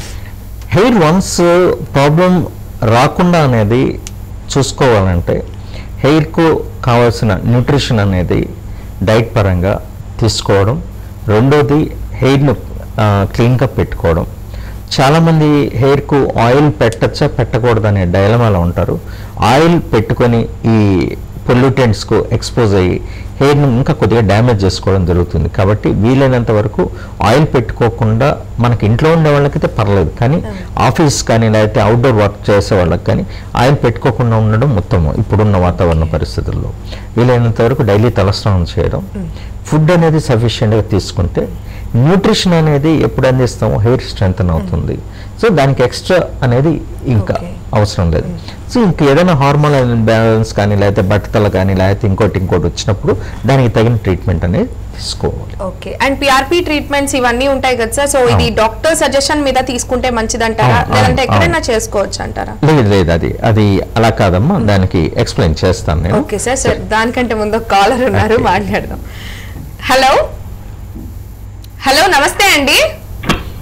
హెయిర్ వన్స్ ప్రాబ్లం రాకుండా అనేది చూసుకోవాలంటే హెయిర్కు కావాల్సిన న్యూట్రిషన్ అనేది డైట్ పరంగా తీసుకోవడం రెండోది హెయిర్ను క్లీన్గా పెట్టుకోవడం చాలామంది హెయిర్కు ఆయిల్ పెట్టచ్చా పెట్టకూడదనే డైలమాలో ఉంటారు ఆయిల్ పెట్టుకొని ఈ పొల్యూటెంట్స్కు ఎక్స్పోజ్ అయ్యి హెయిర్ను ఇంకా కొద్దిగా డ్యామేజ్ చేసుకోవడం జరుగుతుంది కాబట్టి వీలైనంత వరకు ఆయిల్ పెట్టుకోకుండా మనకి ఇంట్లో ఉండే వాళ్ళకైతే పర్లేదు కానీ ఆఫీస్ కానీ లేకపోతే అవుట్డోర్ వర్క్ చేసే వాళ్ళకి కానీ ఆయిల్ పెట్టుకోకుండా ఉండడం ఉత్తమం ఇప్పుడున్న వాతావరణ పరిస్థితుల్లో వీలైనంత వరకు డైలీ తలస్నానం చేయడం ఫుడ్ అనేది సఫిషియెంట్గా తీసుకుంటే న్యూట్రిషన్ అనేది ఎప్పుడు అందిస్తామో హెయిర్ స్ట్రెంగ్తన్ అవుతుంది సో దానికి ఎక్స్ట్రా అనేది ఇంకా Okay. అవసరం లేదు సో ఇంక ఏదైనా హార్మోన్ బ్యాలెన్స్ కానీ లేకపోతే బట్టతల కానీ లేకపోతే ఇంకోటి ఇంకోటి వచ్చినప్పుడు దానికి తగిన ట్రీట్మెంట్ అనేది తీసుకోవాలి ఓకే అండ్ పిఆర్పి ట్రీట్మెంట్స్ ఇవన్నీ ఉంటాయి కదా సార్ సో ఇది అవును. డాక్టర్ సజెషన్ మీద తీసుకుంటే మంచిదంటారా అవును, లేదంటే అవును, ఎక్కడైనా అవును. చేసుకోవచ్చు అంటారా లేదు లేదు అది అది అలా కాదమ్మా దానికి ఎక్స్ప్లెయిన్ చేస్తాను నేను ఓకే సార్ సార్ దానికంటే ముందు కాలర్ ఉన్నారు Okay. మాట్లాడదాం హలో హలో నమస్తే అండి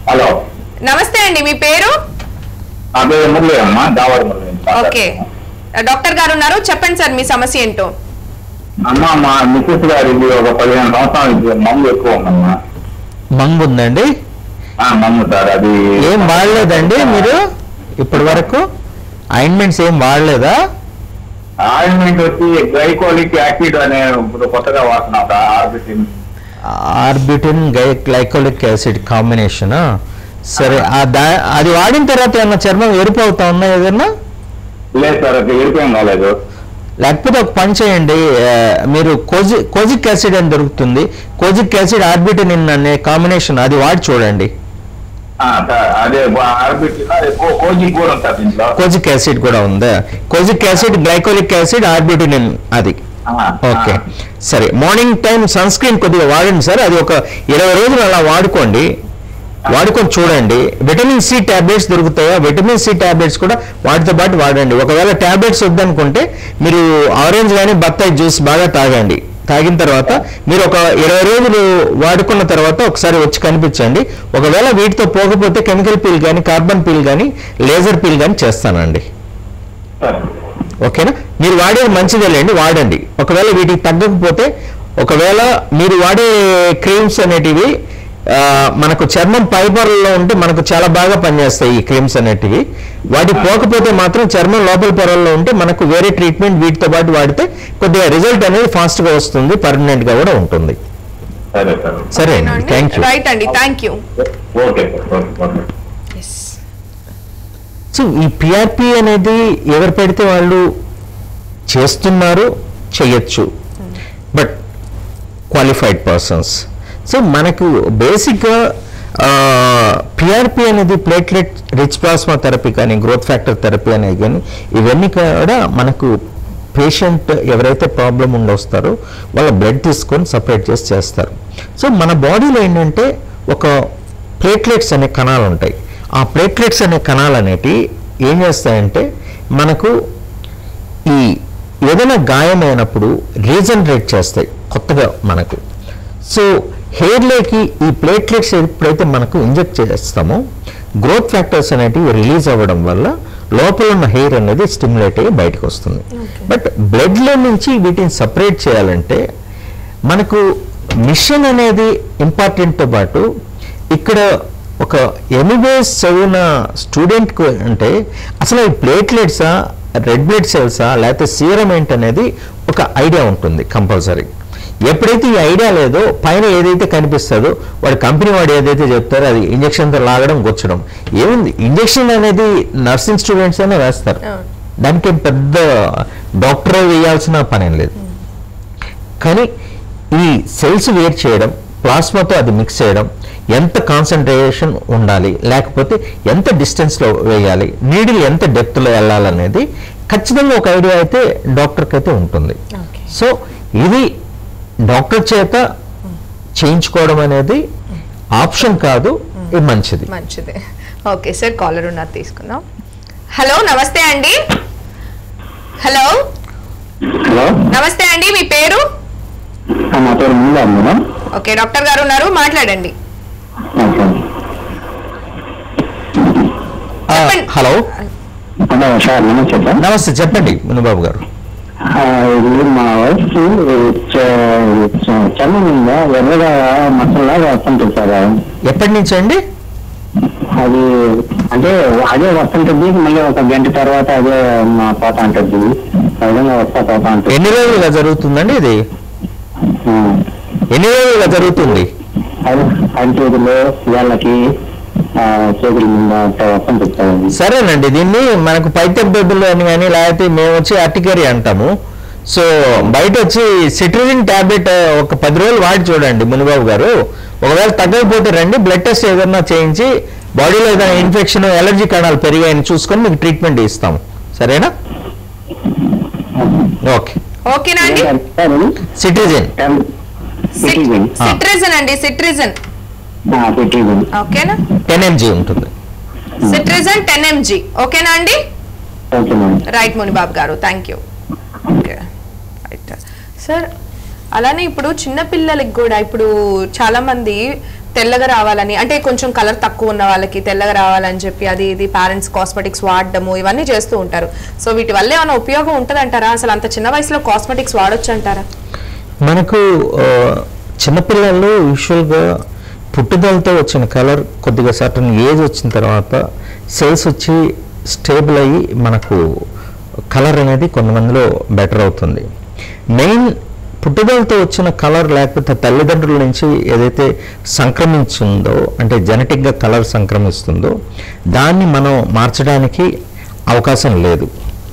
హలో నమస్తే అండి మీ పేరు అదే మురళి అమ్మా దావాడి మురళి నుంచి ఓకే మాట్లాడుతున్నా. డాక్టర్ గారు ఉన్నారు చెప్పండి సార్ మీ సమస్య ఏంటో అమ్మా మా మిస్సెస్ గారికి ఒక పదిహేను సంవత్సరాల నుంచి మందు ఎక్కువ ఉందమ్మా మంగు ఉందండి ఆ, మందు సార్ అది ఏం వాడలేదండి మీరు ఇప్పటి వరకు ఆయింట్మెంట్స్ ఏం వాడలేదా ఆయింట్మెంట్ వచ్చి గ్లైకోలిక్ యాసిడ్ అనే ఇప్పుడు కొత్తగా వాడుతున్నాం సార్ ఆర్బిటిన్ ఆర్బిటిన్ గై గ్లైకోలిక్ యాసిడ్ కాంబినేషన్ సరే ఆ దా- అది వాడిన తర్వాత ఏమన్నా చర్మం ఎరుపు అవుతా ఉందా ఏదన్నా లేదు సార్ అది ఏరిపోయం కాలేదు లేకపోతే ఒక పని చేయండి ఆ, మీరు కోజి కోజిక్ యాసిడ్ అని దొరుకుతుంది కోజిక్ యాసిడ్ ఆర్బిటినిన్ అనే కాంబినేషన్ అది వాడి చూడండి ఆ, సార్ అదే ఆర్బిటిన్ కోజిక్ కూడా ఉంది సార్ దీంట్లో కోజిక్ యాసిడ్ కూడా ఉందా kojic acid glycolic acid arbutin అది ఆ, ఓకే ఆ. సరే మార్నింగ్ టైం సన్ స్క్రీన్ కొద్దిగా వాడండి సార్ అది ఒక ఇరవై రోజులు అలా వాడుకోండి వాడుకొని చూడండి విటమిన్ సి టాబ్లెట్స్ దొరుకుతాయా విటమిన్ సి టాబ్లెట్స్ కూడా వాటితో పాటు వాడండి ఒకవేళ టాబ్లెట్స్ వద్దనుకుంటే మీరు ఆరెంజ్ కానీ బత్తాయి జ్యూస్ బాగా తాగండి తాగిన తర్వాత మీరు ఒక ఇరవై రోజులు వాడుకున్న తర్వాత ఒకసారి వచ్చి కనిపించండి ఒకవేళ వీటితో పోకపోతే కెమికల్ పీల్ కానీ కార్బన్ పీల్ కానీ లేజర్ పీల్ కానీ చేస్తానండి సార్ ఓకేనా మీరు వాడేది మంచిదేలేండి వాడండి ఒకవేళ వీటికి తగ్గకపోతే ఒకవేళ మీరు వాడే క్రీమ్స్ అనేటివి ఆ, మనకు చర్మం ఫైబర్లో ఉంటే మనకు చాలా బాగా పనిచేస్తాయి ఈ క్రీమ్స్ అనేటివి వాటి పోకపోతే మాత్రం చర్మం లోపల పొరల్లో ఉంటే మనకు వేరే ట్రీట్మెంట్ వీటితో పాటు వాడితే కొద్దిగా రిజల్ట్ అనేది ఫాస్ట్గా వస్తుంది పర్మనెంట్గా కూడా ఉంటుంది సరే సార్ సరే అండి థ్యాంక్ యూ రైట్ అండి thank you okay sir okay okay so ఈ పిఆర్పి అనేది ఎవరు పెడితే వాళ్ళు చేస్తున్నారు చేయొచ్చు బట్ క్వాలిఫైడ్ పర్సన్స్ సో మనకు బేసిక్గా పిఆర్పి అనేది ప్లేట్లెట్ రిచ్ ప్లాస్మా థెరపీ కానీ గ్రోత్ ఫ్యాక్టర్ థెరపీ అనేది కానీ ఇవన్నీ కూడా మనకు పేషెంట్ ఎవరైతే ప్రాబ్లం ఉండొస్తారో వాళ్ళ బ్లడ్ తీసుకొని సపరేట్ చేసి చేస్తారు సో మన బాడీలో ఏంటంటే ఒక ప్లేట్లెట్స్ అనే కణాలు ఉంటాయి ఆ ప్లేట్లెట్స్ అనే కణాలు అనేటివి ఏం చేస్తాయంటే మనకు ఈ ఏదైనా గాయమైనప్పుడు రీజనరేట్ చేస్తాయి కొత్తగా మనకు సో హెయిర్లోకి ఈ ప్లేట్లెట్స్ ఎప్పుడైతే మనకు ఇంజెక్ట్ చేస్తామో గ్రోత్ ఫ్యాక్టర్స్ అనేటివి రిలీజ్ అవ్వడం వల్ల లోపల ఉన్న హెయిర్ అనేది స్టిమ్యులేట్ అయ్యి బయటకు వస్తుంది బట్ బ్లడ్లో నుంచి వీటిని సపరేట్ చేయాలంటే మనకు మిషన్ అనేది ఇంపార్టెంట్తో పాటు ఇక్కడ ఒక ఎంబీబీఎస్ చదివిన స్టూడెంట్కు అంటే అసలు ఈ ప్లేట్లెట్సా రెడ్ బ్లడ్ సెల్సా లేకపోతే సీరం ఏంటనేది ఒక ఐడియా ఉంటుంది కంపల్సరీ ఎప్పుడైతే ఈ ఐడియా లేదో పైన ఏదైతే కనిపిస్తుందో వాడి కంపెనీ వాడు ఏదైతే చెప్తారో అది ఇంజక్షన్తో లాగడం గుచ్చడం ఏముంది ఇంజక్షన్ అనేది నర్సింగ్ స్టూడెంట్స్ అయినా వేస్తారు అవును. దానికి ఏం పెద్ద డాక్టర్ వేయాల్సిన పనేం లేదు కానీ ఈ సెల్స్ వేర్ చేయడం ప్లాస్మాతో అది మిక్స్ చేయడం ఎంత కాన్సన్ట్రేషన్ ఉండాలి లేకపోతే ఎంత డిస్టెన్స్లో వేయాలి నీడిల్ ఎంత డెప్త్లో వెళ్ళాలనేది ఖచ్చితంగా ఒక ఐడియా అయితే డాక్టర్కి అయితే ఉంటుంది Okay. సో ఇది డాక్టర్ చేత చేయించుకోవడం అనేది ఆప్షన్ కాదు ఇది మంచిది మంచిది ఓకే సార్ కాలర్ ఉన్నారు తీసుకుందాం హలో నమస్తే అండి హలో హలో నమస్తే అండి మీ పేరు నా పేరు ముందా మేడం ఓకే డాక్టర్ గారు ఉన్నారు మాట్లాడండి ఆ, చెప్పండి. హలో హలో సార్ నమస్తే సార్ నమస్తే చెప్పండి మునుబాబు గారు ఆ, ఇది మా వైఫ్ చర్మం మీద ఎర్రగా మచ్చలాగా వస్తుంటుంది సార్ ఎప్పటి నుంచి అండి అది అంటే అదే వస్తుంటుంది మళ్ళీ ఒక గంట తర్వాత అదే మా పోతా ఉంటుంది ఆ విధంగా వస్తా పోతా ఉంటుంది ఎన్ని రోజులుగా జరుగుతుందండి ఇది ఆ. ఎన్ని రోజులుగా జరుగుతుంది అది అరిచేతులు వేళ్ళకి ఆ, చేతుల మీద అట్లా వస్తుంటుంది సార్ అది. సరేనండి దీన్ని మనకు పైత్యం బెబ్బులు అని కానీ లేకపోతే మేము వచ్చి అర్టికరీ అంటాము సో బయట వచ్చి సిట్రిజిన్ టాబ్లెట్ ఒక పది రోజులు వాడి చూడండి మునిబాబు గారు ఒకవేళ తగ్గకపోతే రండి బ్లడ్ టెస్ట్ ఏదన్నా చేయించి బాడీలో ఏదైనా ఇన్ఫెక్షన్ ఎలర్జీ కణాలు పెరిగాయని చూసుకొని మీకు ట్రీట్మెంట్ ఇస్తాము సరేనా ఓకే ఓకేనా అండి సార్ ఇది? సిట్రిజిన్ సిటిజన్ ఆ. సిట్రిజన్ అండి సిట్రిజన్ సిటిజన్ ఓకేనా టెన్ ఎంజీ ఉంటుంది సిట్రిజన్ టెన్ ఎంజీ ఓకేనా అండి ఓకే మేడం రైట్ మునిబాబు గారు thank you okay right sir అలానే ఇప్పుడు చిన్న పిల్లలకి కూడా ఇప్పుడు చాలా మంది తెల్లగా రావాలని అంటే కొంచెం కలర్ తక్కువ ఉన్న వాళ్ళకి తెల్లగా రావాలని చెప్పి అది ఇది పేరెంట్స్ కాస్మెటిక్స్ వాడడము ఇవన్నీ చేస్తూ ఉంటారు సో వీటి వల్ల ఏమైనా ఉపయోగం ఉంటుందంటారా అసలు అంత చిన్న వయసులో కాస్మెటిక్స్ వాడొచ్చు అంటారా మనకు ఆ, చిన్నపిల్లల్లో యూజువల్గా పుట్టుదలతో వచ్చిన కలర్ కొద్దిగా సర్టన్ ఏజ్ వచ్చిన తర్వాత సెల్స్ వచ్చి స్టేబుల్ అయ్యి మనకు కలర్ అనేది కొంతమందిలో బెటర్ అవుతుంది మెయిన్ పుట్టుదలతో వచ్చిన కలర్ లేకపోతే తల్లిదండ్రుల నుంచి ఏదైతే సంక్రమించిందో అంటే జెనెటిక్గా కలర్ సంక్రమిస్తుందో దాన్ని మనం మార్చడానికి అవకాశం లేదు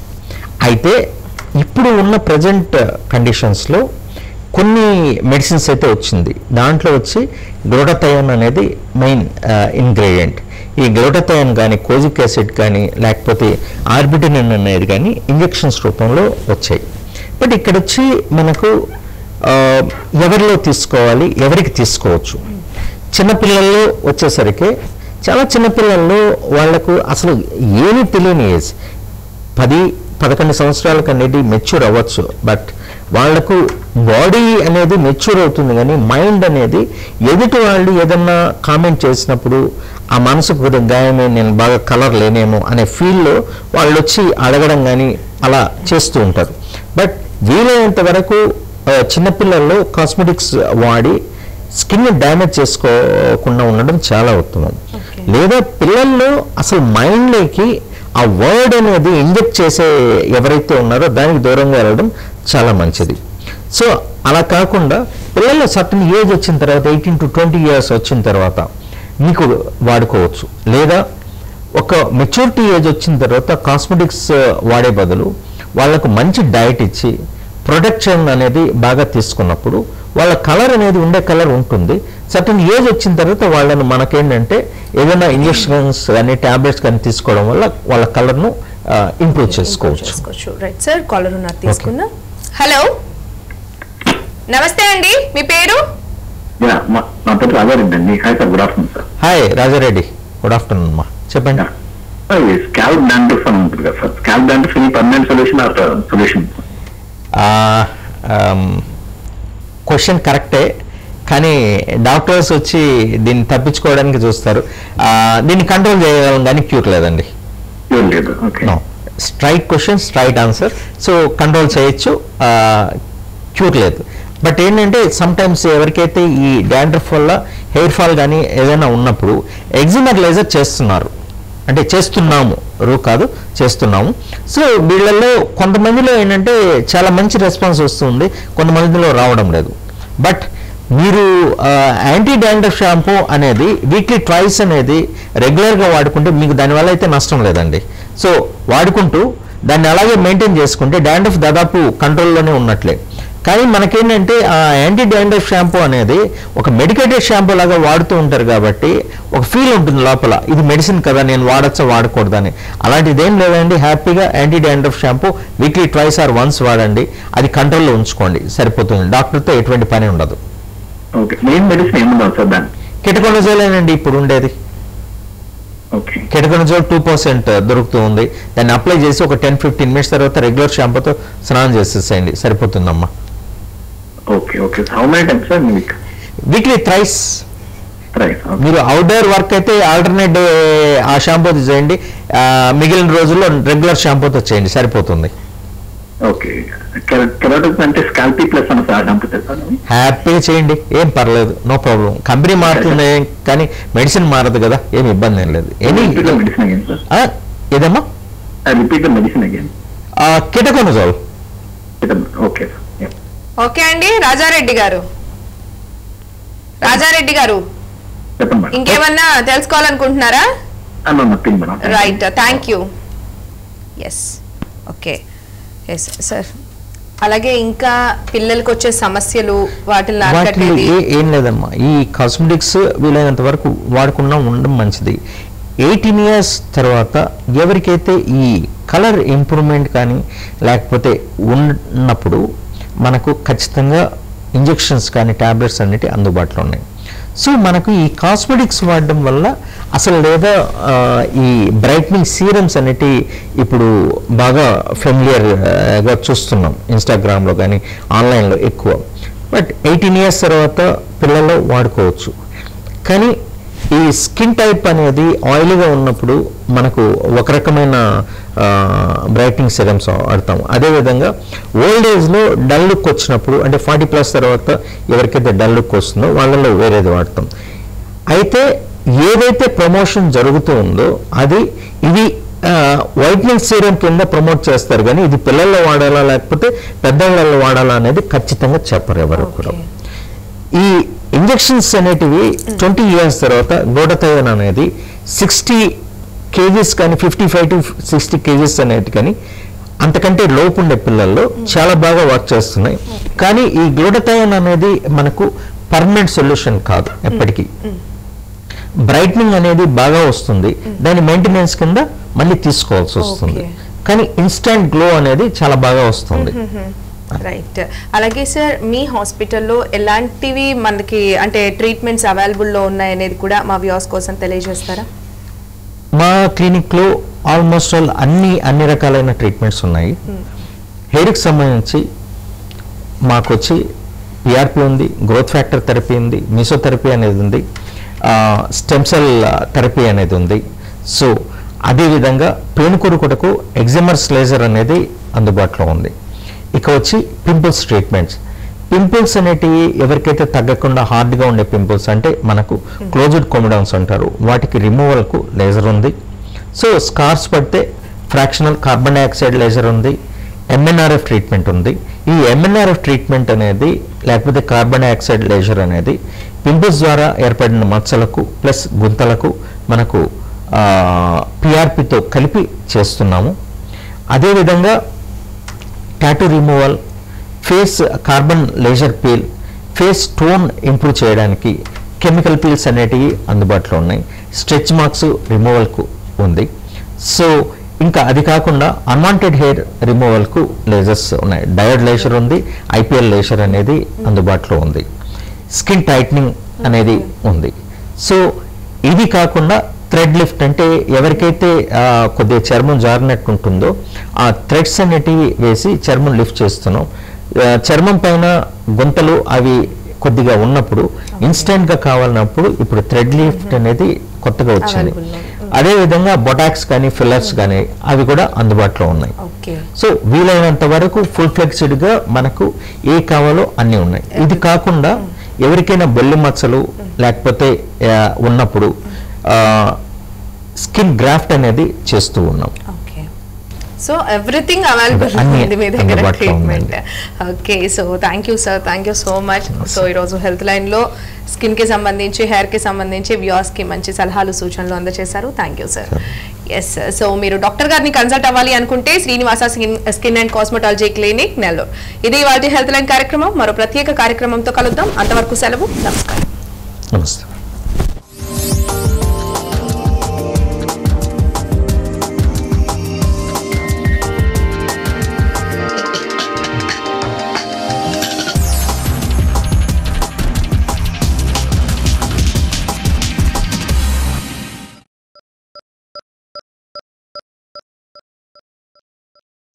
అయితే ఇప్పుడు ఉన్న ప్రజెంట్ కండిషన్స్లో కొన్ని మెడిసిన్స్ అయితే వచ్చింది దాంట్లో వచ్చి గ్లూటథయోన్ అనేది మెయిన్ ఇంగ్రీడియంట్ ఈ గ్లూటథయోన్ కానీ కోజిక్ యాసిడ్ కానీ లేకపోతే ఆర్బిటినిన్ అనేది కానీ ఇంజెక్షన్స్ రూపంలో వచ్చాయి బట్ ఇక్కడ వచ్చి మనకు ఆ, ఎవరిలో తీసుకోవాలి ఎవరికి తీసుకోవచ్చు చిన్నపిల్లల్లో వచ్చేసరికి చాలా చిన్నపిల్లల్లో వాళ్ళకు అసలు ఏమీ తెలియని ఏజ్ పది పదకొండు సంవత్సరాలకు అనేది మెచ్యూర్ అవ్వచ్చు బట్ వాళ్లకు బాడీ అనేది మెచ్యూర్ అవుతుంది కానీ మైండ్ అనేది ఎదుటి వాళ్ళు ఏదన్నా కామెంట్ చేసినప్పుడు ఆ మనసుకు కొద్దిగా గాయమే నేను బాగా కలర్ లేనేమో అనే ఫీల్లో వాళ్ళు వచ్చి అడగడం కానీ అలా చేస్తూ ఉంటారు బట్ వీలైనంత వరకు ఆ, చిన్నపిల్లల్లో కాస్మెటిక్స్ వాడి స్కిన్ డ్యామేజ్ చేసుకోకుండా ఉండడం చాలా ఉత్తమం లేదా పిల్లల్లో అసలు మైండ్లోకి ఆ వర్డ్ అనేది ఇంజెక్ట్ చేసే ఎవరైతే ఉన్నారో దానికి దూరంగా వెళ్ళడం చాలా మంచిది సో అలా కాకుండా పిల్లల్లో సర్టన్ ఏజ్ వచ్చిన తర్వాత ఎయిటీన్ టు ట్వంటీ ఇయర్స్ వచ్చిన తర్వాత మీకు వాడుకోవచ్చు లేదా ఒక మెచ్యూరిటీ ఏజ్ వచ్చిన తర్వాత కాస్మెటిక్స్ వాడే బదులు వాళ్ళకు మంచి డైట్ ఇచ్చి ప్రొటెక్షన్ అనేది బాగా తీసుకున్నప్పుడు వాళ్ళ కలర్ అనేది ఉండే కలర్ ఉంటుంది సర్టన్ ఏజ్ వచ్చిన తర్వాత వాళ్ళను మనకేంటంటే ఏదైనా ఇంజెక్షన్స్ కానీ టాబ్లెట్స్ కానీ తీసుకోవడం వల్ల వాళ్ళ కలర్ను ఇంప్రూవ్ చేసుకోవచ్చు చేసుకోవచ్చు రైట్ సార్ కాలర్ ఉన్నారు తీసుకుందాం హలో నమస్తే అండి మీ పేరు యా, మా- నా పేరు రాజారెడ్డి అండి hi sir good afternoon sir hi Rajareddy good afternoon అమ్మా చెప్పండి స్కాల్ప్ డాండ్రఫ్ అని ఉంటుంది కదా సార్ స్కాల్ప్ డాండ్రఫ్ ఈ permanent solution or solution question కరెక్టే కానీ డాక్టర్స్ వచ్చి దీన్ని తప్పించుకోవడానికి చూస్తారు ఆ, దీన్ని కంట్రోల్ చేయగలం కానీ క్యూర్ లేదండి ఏం లేదు okay no straight question straight answer so control చేయొచ్చు క్యూర్ లేదు బట్ ఏంటంటే సమ్ టైమ్స్ ఎవరికైతే ఈ డాండ్రఫ్ వల్ల హెయిర్ ఫాల్ కానీ ఏదైనా ఉన్నప్పుడు ఎగ్జిమర్ లేజర్ చేస్తున్నారు అంటే చేస్తున్నాము రూ కాదు చేస్తున్నాము సో వీళ్ళల్లో కొంతమందిలో ఏంటంటే చాలా మంచి రెస్పాన్స్ వస్తుంది కొంతమందిలో రావడం లేదు బట్ మీరు యాంటీ డాండ్రఫ్ షాంపూ అనేది వీక్లీ ట్వైస్ అనేది రెగ్యులర్గా వాడుకుంటే మీకు దానివల్ల అయితే నష్టం లేదండి సో వాడుకుంటూ దాన్ని అలాగే మెయింటైన్ చేసుకుంటే డాండ్రఫ్ దాదాపు కంట్రోల్లోనే ఉన్నట్లే కానీ మనకేంటంటే ఆ యాంటీ డాండ్రఫ్ షాంపూ అనేది ఒక మెడికేటెడ్ షాంపూ లాగా వాడుతూ ఉంటారు కాబట్టి ఒక ఫీల్ ఉంటుంది లోపల ఇది మెడిసిన్ కదా నేను వాడచ్చా వాడకూడదని అలాంటిది ఏం లేదండి హ్యాపీగా anti dandruff shampoo weekly twice or once వాడండి అది కంట్రోల్లో ఉంచుకోండి సరిపోతుంది డాక్టర్తో ఎటువంటి పని ఉండదు ఓకే మెయిన్ మెడిసిన్ ఏముండదు సార్ దాన్ని కిటకొనజోలేనండి ఇప్పుడు ఉండేది ఓకే కెటకొనజోల్ టూ పర్సెంట్ దొరుకుతూ ఉంది దాన్ని అప్లై చేసి ఒక టెన్ ఫిఫ్టీన్ మినిట్స్ తర్వాత రెగ్యులర్ షాంపూతో స్నానం చేసేసేయండి సరిపోతుందమ్మా okay okay how many times sir మీకు వీక్లీ థ్రైస్ రైట్ మీరు అవుట్డోర్ వర్క్ అయితే ఆల్టర్నేట్ డే ఆ షాంపూతో చేయండి ఆ, మిగిలిన రోజుల్లో రెగ్యులర్ షాంపూతో చేయండి సరిపోతుంది ఓకే కెరాటిక్స్ అంటే స్కాల్పీ ప్లస్ అని సార్ చంపుతారు సార్ అవి? హ్యాపీగా చేయండి ఏం పర్లేదు నో ప్రాబ్లం కంపెనీ మారుతుంది కానీ మెడిసిన్ మారదు కదా ఏం ఇబ్బంది ఏం లేదు any repeat the medicine again sir ఏదమ్మా repeat the medicine again ketoconazole okay sir okay అండి రాజారెడ్డి గారు రాజారెడ్డి గారు చెప్పండి మేడం ఇంకేమన్నా తెలుసుకోవాలనుకుంటున్నారా nothing madam right thank you yes okay yes sir అలాగే ఇంకా పిల్లలకి వచ్చే సమస్యలు వాటిని వాటిలో అరికట్టేది ఏ- ఏం లేదమ్మా ఈ కాస్మెటిక్స్ వీలైనంత వరకు వాడకుండా ఉండడం మంచిది ఎయిటీన్ ఇయర్స్ తర్వాత ఎవరికైతే ఈ కలర్ ఇంప్రూవ్మెంట్ కానీ లేకపోతే ఉన్నప్పుడు మనకు ఖచ్చితంగా ఇంజెక్షన్స్ కానీ టాబ్లెట్స్ అన్నిటి అందుబాటులో ఉన్నాయి సో మనకు ఈ కాస్మెటిక్స్ వాడడం వల్ల అసలు లేదా ఆ, ఈ బ్రైట్నింగ్ సీరమ్స్ అనేటి ఇప్పుడు బాగా ఫెమిలియర్గా చూస్తున్నాం ఇన్స్టాగ్రామ్లో కానీ ఆన్లైన్లో ఎక్కువ బట్ ఎయిటీన్ ఇయర్స్ తర్వాత పిల్లలు వాడుకోవచ్చు కానీ ఈ స్కిన్ టైప్ అనేది ఆయిల్గా ఉన్నప్పుడు మనకు ఒక రకమైన బ్రైట్నింగ్ సిరమ్స్ వాడతాం అదేవిధంగా ఓల్డ్ ఏజ్లో డల్ లుక్ వచ్చినప్పుడు అంటే ఫార్టీ ప్లస్ తర్వాత ఎవరికైతే డల్ లుక్ వస్తుందో వాళ్ళలో వేరేది వాడతాం అయితే ఏదైతే ప్రమోషన్ జరుగుతూ ఉందో అది ఇది వైట్నింగ్ సీరం కింద ప్రమోట్ చేస్తారు కానీ ఇది పిల్లల్లో వాడాలా లేకపోతే పెద్దవాళ్ళలో వాడాలా అనేది ఖచ్చితంగా చెప్పరు ఎవరు కూడా ఈ ఇంజెక్షన్స్ అనేటివి ట్వంటీ ఇయర్స్ తర్వాత గోడతయన్ అనేది సిక్స్టీ కేజీస్ కానీ fifty five to sixty KGs అనేది కానీ అంతకంటే లోపు ఉండే పిల్లల్లో చాలా బాగా వర్క్ చేస్తున్నాయి కానీ ఈ గ్లూటథయోన్ అనేది మనకు పర్మనెంట్ సొల్యూషన్ కాదు ఎప్పటికీ బ్రైట్నింగ్ అనేది బాగా వస్తుంది దాని మెయింటెనెన్స్ కింద మళ్ళీ తీసుకోవాల్సి వస్తుంది Okay. కానీ ఇన్స్టెంట్ గ్లో అనేది చాలా బాగా వస్తుంది రైట్ అలాగే సార్ మీ హాస్పిటల్లో ఎలాంటివి మనకి అంటే ట్రీట్మెంట్స్ అవైలబుల్లో ఉన్నాయనేది కూడా మా వ్యూస్ కోసం తెలియజేస్తారా మా క్లినిక్లో ఆల్మోస్ట్ ఆల్ అన్ని అన్ని రకాలైన ట్రీట్మెంట్స్ ఉన్నాయి హెయిర్కి సంబంధించి మాకు వచ్చి పిఆర్పి ఉంది గ్రోత్ ఫ్యాక్టర్ థెరపీ ఉంది మిసోథెరపీ అనేది ఉంది స్టెమ్ సెల్ థెరపీ అనేది ఉంది సో అదేవిధంగా పేనుకూరు కొటకు ఎగ్జిమర్స్ లేజర్ అనేది అందుబాటులో ఉంది ఇక వచ్చి పింపుల్స్ ట్రీట్మెంట్స్ పింపుల్స్ అనేటివి ఎవరికైతే తగ్గకుండా హార్డ్గా ఉండే పింపుల్స్ అంటే మనకు క్లోజ్డ్ కొమిడౌన్స్ అంటారు వాటికి రిమూవల్కు లేజర్ ఉంది సో స్కార్స్ పడితే ఫ్రాక్షనల్ కార్బన్ డైఆక్సైడ్ లేజర్ ఉంది ఎంఎన్ఆర్ఎఫ్ ట్రీట్మెంట్ ఉంది ఈ ఎంఎన్ఆర్ఎఫ్ ట్రీట్మెంట్ అనేది లేకపోతే కార్బన్ డైఆక్సైడ్ లేజర్ అనేది పింపుల్స్ ద్వారా ఏర్పడిన మచ్చలకు ప్లస్ గుంతలకు మనకు పిఆర్పితో కలిపి చేస్తున్నాము అదేవిధంగా tattoo removal face carbon laser peel face tone improve చేయడానికి కెమికల్ పీల్స్ అనేటివి అందుబాటులో ఉన్నాయి స్ట్రెచ్ మార్క్స్ రిమూవల్కు ఉంది సో ఇంకా అది కాకుండా అన్వాంటెడ్ హెయిర్ రిమూవల్కు లేజర్స్ ఉన్నాయి డయోడ్ లేజర్ ఉంది ఐపీఎల్ లేజర్ అనేది అందుబాటులో ఉంది స్కిన్ టైట్నింగ్ అనేది ఉంది సో ఇది కాకుండా థ్రెడ్ లిఫ్ట్ అంటే ఎవరికైతే ఆ, కొద్దిగా చర్మం జారినట్టు ఉంటుందో ఆ థ్రెడ్స్ అనేటివి వేసి చర్మం లిఫ్ట్ చేస్తున్నాం ఆ, చర్మం పైన గుంతలు అవి కొద్దిగా ఉన్నప్పుడు ఇన్స్టెంట్ గా కావాలన్నప్పుడు ఇప్పుడు థ్రెడ్ లిఫ్ట్ అనేది కొత్తగా వచ్చింది Available లో. అదే విధంగా బొటాక్స్ కానీ ఫిల్లర్స్ కానీ అవి కూడా అందుబాటులో ఉన్నాయి ఓకే సో వీలైనంత వరకు ఫుల్ ఫ్లెక్సిడ్ గా మనకు ఏ కావాలో అన్నీ ఉన్నాయి ఇది కాకుండా ఎవరికైనా బొల్లి మచ్చలు లేకపోతే ఆ, ఉన్నప్పుడు స్కిన్ గ్రాఫ్ట్ అనేది చేస్తూ ఉన్నాం ఓకే సో ఎవ్రీథింగ్ అవైలబుల్ అన్ని ఉంది మీ దగ్గర అందుబాటులో ట్రీట్మెంట్ ఉందండి. Okay so thank you sir thank you so much so ఈరోజు హెల్త్ లైన్లో స్కిన్కి సంబంధించి హెయిర్కి సంబంధించి వ్యూస్కి మంచి సలహాలు సూచనలు అందజేశారు thank you sir yes so మీరు డాక్టర్ గారిని కన్సల్ట్ అవ్వాలి అనుకుంటే Srinivasa skin skin and cosmetology clinic Nellore ఇది వాటి హెల్త్ లైన్ కార్యక్రమం మరో ప్రత్యేక కార్యక్రమంతో కలుద్దాం అంతవరకు సెలవు నమస్కారం నమస్తే